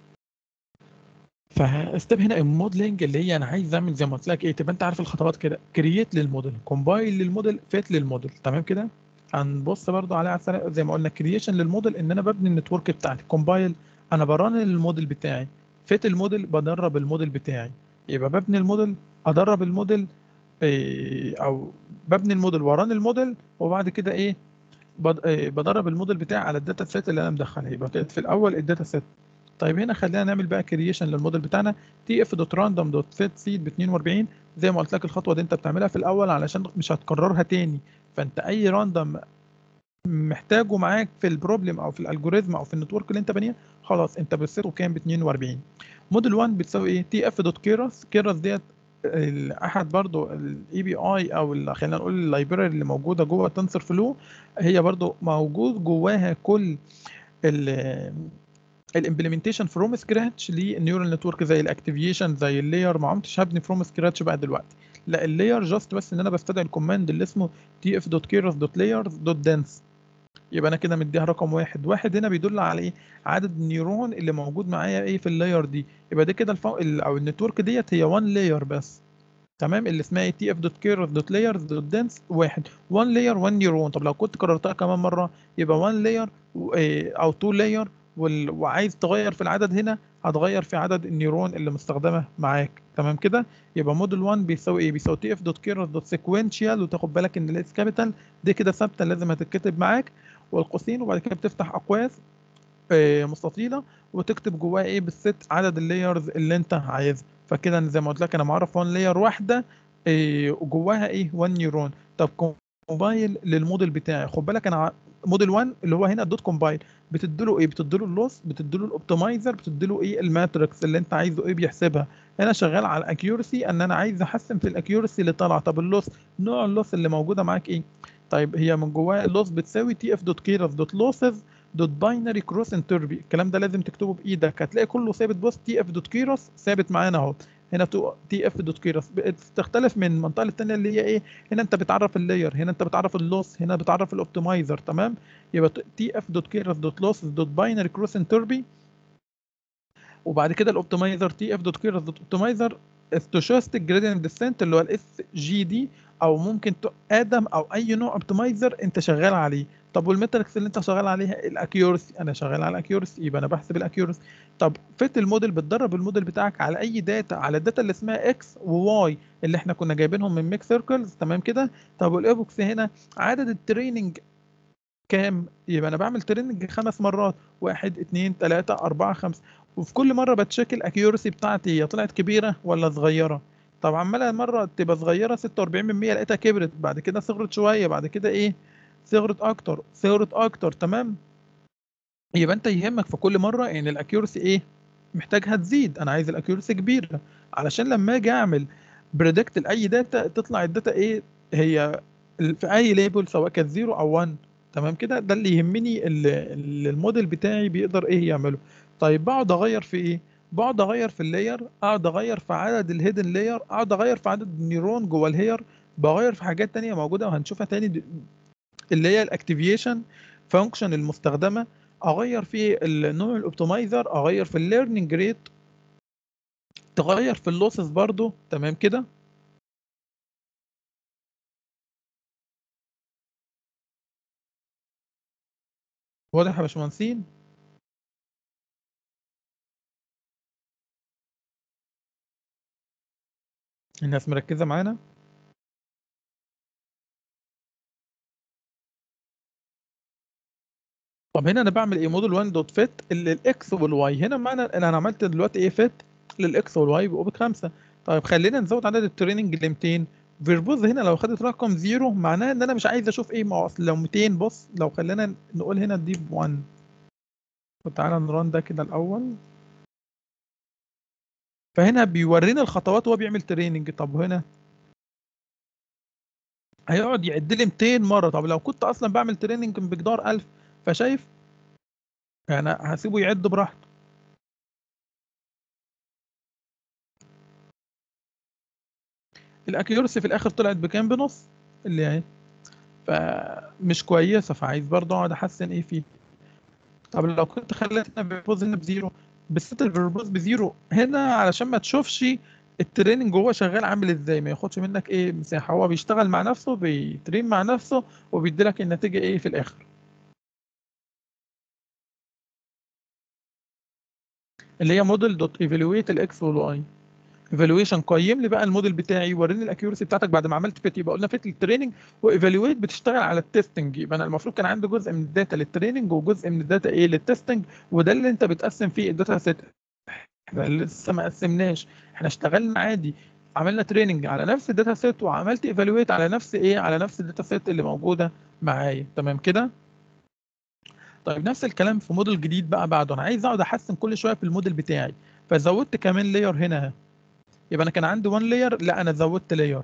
فستيب هنا الموديلنج اللي هي انا عايز اعمل زي ما قلت لك ايه تبقى انت عارف الخطوات كده كرييت للموديل كومبايل للموديل فيت للموديل تمام كده هنبص برضو عليها على السريع زي ما قلنا كرييشن للموديل ان انا ببني النتورك بتاعتي كومبايل انا بران الموديل بتاعي فيت الموديل بدرب الموديل بتاعي يبقى ببني الموديل ادرب الموديل إيه، او ببني الموديل وران الموديل وبعد كده ايه بد- إيه، بدرب الموديل بتاعي على الداتا سيت اللي انا مدخلها يبقى كده في الاول الداتا سيت طيب هنا خلينا نعمل بقى كرييشن للموديل بتاعنا تي اف دوت راندوم دوت فيت سيد ب 42 زي ما قلت لك الخطوه دي انت بتعملها في الاول علشان مش هتكررها تاني فانت اي راندوم محتاجه معاك في البروبلم او في الالجوريزم او في النتورك اللي انت بانيه خلاص انت بتسيته كام ب 42 موديل 1 بتساوي ايه تي اف دوت كيرس كيرس ديت ال- احد برضو الاي بي اي او ال- خلينا نقول اللايبراري اللي موجوده جوه تنسر فلو هي برضو موجود جواها كل الامبلمنتيشن فروم سكراتش للنيورال نتورك زي الاكتيفيشن زي اللاير ما عمتش هبني فروم سكراتش بقى دلوقتي لا اللاير جاست بس ان انا بستدعي الكوماند اللي اسمه تي اف دوت كيرس دوت لايرز دوت دنس يبقى انا كده مديها رقم واحد واحد هنا بيدل على ايه عدد النيورون اللي موجود معايا ايه في اللاير دي يبقى ده كده الفو... ال- او النتورك ديت هي 1 لاير بس تمام اللي اسمها تي اف دوت كيرف دوت لايرز دوت دنس واحد 1 لاير 1 نيورون طب لو كنت كررتها كمان مره يبقى 1 لاير او 2 لاير وعايز تغير في العدد هنا هتغير في عدد النيورون اللي مستخدمه معاك تمام كده يبقى موديل 1 بيساوي ايه بيساوي تي اف دوت كيرف دوت سيكوينشال وتاخد بالك ان الاس كابيتال دي كده ثابته لازم هتتكتب معاك والقوسين وبعد كده بتفتح اقواس آه، مستطيله وتكتب جواها ايه بالست عدد اللايرز اللي انت عايزها فكده أنا زي ما قلت لك انا معرف 1 لاير واحده آه، وجواها ايه 1 نيورون طب كومبايل للموديل بتاعي خد بالك انا ع- موديل 1 اللي هو هنا الدوت كومبايل بتديله ايه بتديله اللوس بتديله الاوبتمايزر بتديله ايه الماتريكس اللي انت عايزه ايه بيحسبها هنا شغال على الاكيورسي ان انا عايز احسن في الاكيورسي اللي طالعه طب اللوس نوع اللوس اللي موجوده معاك ايه طيب هي من جواها اللوس بتساوي تي اف دوت كيرف دوت لوسز دوت باينري كروس انتربي الكلام ده لازم تكتبه بايدك هتلاقي كله ثابت بص تي اف دوت كيرس ثابت معانا اهو هنا تي اف دوت كيرس بتختلف من المنطقه للتانيه اللي هي ايه هنا انت بتعرف اللاير هنا انت بتعرف اللوس هنا بتعرف الاوبتمايزر تمام يبقى تي اف دوت كيرس دوت لوس دوت باينري كروس انتربي وبعد كده الاوبتمايزر تي اف دوت كيرس دوت اوبتمايزر ستوشاستيك جريدينت ديسنت اللي هو الاس جي دي او ممكن ت- ادم او اي نوع اوبتمايزر انت شغال عليه طب والمتركس اللي انت شغال عليها الاكيورسي انا شغال على الاكيورسي يبقى انا بحسب الاكيورسي طب فت الموديل بتدرب الموديل بتاعك على اي داتا على الداتا اللي اسمها اكس وواي اللي احنا كنا جايبينهم من ميك سيركلز تمام كده طب والايبوكس هنا عدد التريننج كام يبقى انا بعمل تريننج خمس مرات واحد اتنين تلاتة اربعة خمسة وفي كل مرة بتشيك الاكيورسي بتاعتي هي طلعت كبيرة ولا صغيرة طب عمالة مرة تبقى صغيرة 46% لقيتها كبرت بعد كده صغرت شوية بعد كده ايه صغرت اكتر صغرت اكتر تمام يبقى انت يهمك في كل مرة ان الاكيورسي ايه محتاجها تزيد انا عايز الاكيورسي كبيرة علشان لما اجي اعمل بريدكت لاي داتا تطلع الداتا ايه هي ال- في اي ليبل سواء كانت 0 او 1 تمام كده ده اللي يهمني اللي اللي الموديل بتاعي بيقدر ايه يعمله طيب بقعد اغير في ايه بقعد اغير في اللاير اقعد اغير في عدد الهيدن لاير اقعد اغير في عدد النيورون جوه الهير بغير في حاجات تانية موجودة وهنشوفها تاني د- اللي هي الاكتيفيشن فانكشن المستخدمة اغير في النوع الاوبتمايزر اغير في الليرنينج ريت تغير في اللوسز برضو تمام كده واضح يا باشمهندسين الناس مركزة معانا طب هنا انا بعمل ايه موديل 1 دوت فيت الاكس والواي هنا معنى ان انا عملت دلوقتي ايه فيت للاكس والواي بقوا بخمسه طيب خلينا نزود عدد التريننج ل 200 فيربوز هنا لو خدت رقم زيرو معناه ان انا مش عايز اشوف ايه ما هو اصل لو 200 بص لو خلينا نقول هنا دي ب 1 وتعالى نران ده كده الاول فهنا بيورينا الخطوات وهو بيعمل تريننج طب هنا هيقعد يعد لي 200 مره طب لو كنت اصلا بعمل تريننج بمقدار 1000 فشايف يعني هسيبه يعد براحته الاكيورسي في الاخر طلعت بكام بنص اللي اهي فمش كويسه فعايز برضه اقعد احسن ايه فيه طب لو كنت خليتنا فيربوز هنا بزيرو بالست الفيربوز بزيرو هنا علشان ما تشوفش التريننج جوه شغال عامل ازاي ما ياخدش منك ايه مساحه هو بيشتغل مع نفسه بيترين مع نفسه وبيدي لك النتيجه ايه في الاخر اللي هي موديل دوت ايفالويت الاكس والواي ايفالويشن قيم لي بقى الموديل بتاعي وريني الاكيورسي بتاعتك بعد ما عملت فيت يبقى قلنا فيت للتريننج وايفالويت بتشتغل على التستنج يبقى انا المفروض كان عندي جزء من الداتا للتريننج وجزء من الداتا ايه للتستنج وده اللي انت بتقسم فيه الداتا سيت احنا لسه ما قسمناش احنا اشتغلنا عادي عملنا تريننج على نفس الداتا سيت وعملت ايفالويت على نفس ايه على نفس الداتا سيت اللي موجوده معايا تمام كده طيب نفس الكلام في موديل جديد بقى بعده انا عايز اقعد احسن كل شويه في الموديل بتاعي فزودت كمان لاير هنا اهي. يبقى انا كان عندي 1 لاير لا انا زودت لاير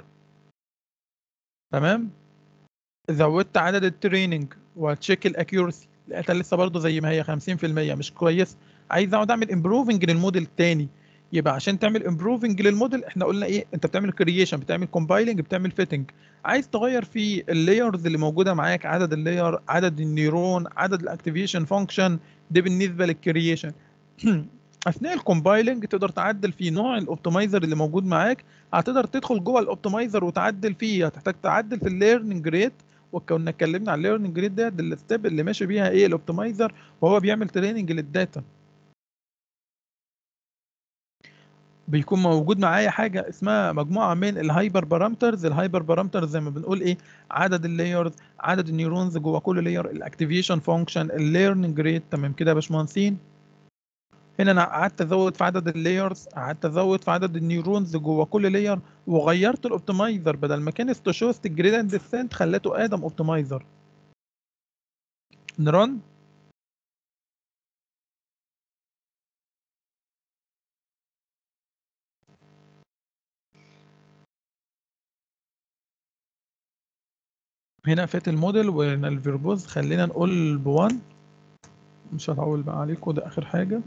تمام زودت عدد التريننج وتشيك الاكيورسي لقيتها لسه برضه زي ما هي 50% مش كويس عايز اقعد اعمل امبروفنج للموديل التاني يبقى عشان تعمل امبروفنج للموديل احنا قلنا ايه انت بتعمل كرييشن بتعمل كومبايلنج بتعمل فيتنج عايز تغير في اللايرز اللي موجوده معاك عدد اللاير عدد النيرون عدد الاكتيفيشن فانكشن ده بالنسبه للكرييشن اثناء الكومبايلنج تقدر تعدل في نوع الاوبتمايزر اللي موجود معاك هتقدر تدخل جوه الاوبتمايزر وتعدل فيه هتحتاج تعدل في الليرنينج ريت وكنا اتكلمنا على الليرنينج ريت ده ده الستيب اللي ماشي بيها ايه الاوبتمايزر وهو بيعمل تريننج للداتا بيكون موجود معايا حاجه اسمها مجموعه من الهايبر بارامترز الهايبر بارامترز زي ما بنقول ايه عدد اللايرز عدد النيورونز جوه كل لاير الاكتيفيشن فانكشن الليرنينج ريت تمام كده يا باشمهندسين هنا انا قعدت ازود في عدد اللايرز قعدت ازود في عدد النيورونز جوه كل لاير وغيرت الاوبتمايزر بدل ما كان ستوشوست جريدنت ديسنت خليته ادم اوبتمايزر نرن هنا فات الموديل وهنا الفيربوز خلينا نقول ب1 مش هطول بقى عليكم ده اخر حاجه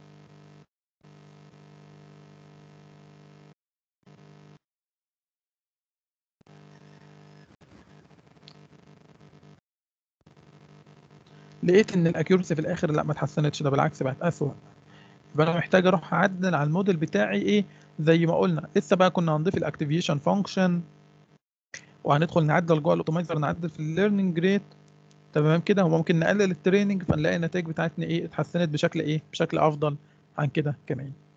لقيت ان الاكيورسي في الاخر لا ما اتحسنتش ده بالعكس بقت اسوء يبقى انا محتاج اروح اعدل على الموديل بتاعي ايه زي ما قلنا لسه بقى كنا هنضيف الاكتيفيشن فانكشن وهندخل نعدل جوه الاوتومايزر نعدل في الليرنينج ريت تمام كده وممكن نقلل التريننج فنلاقي النتائج بتاعتنا ايه اتحسنت بشكل ايه بشكل افضل عن كده كمان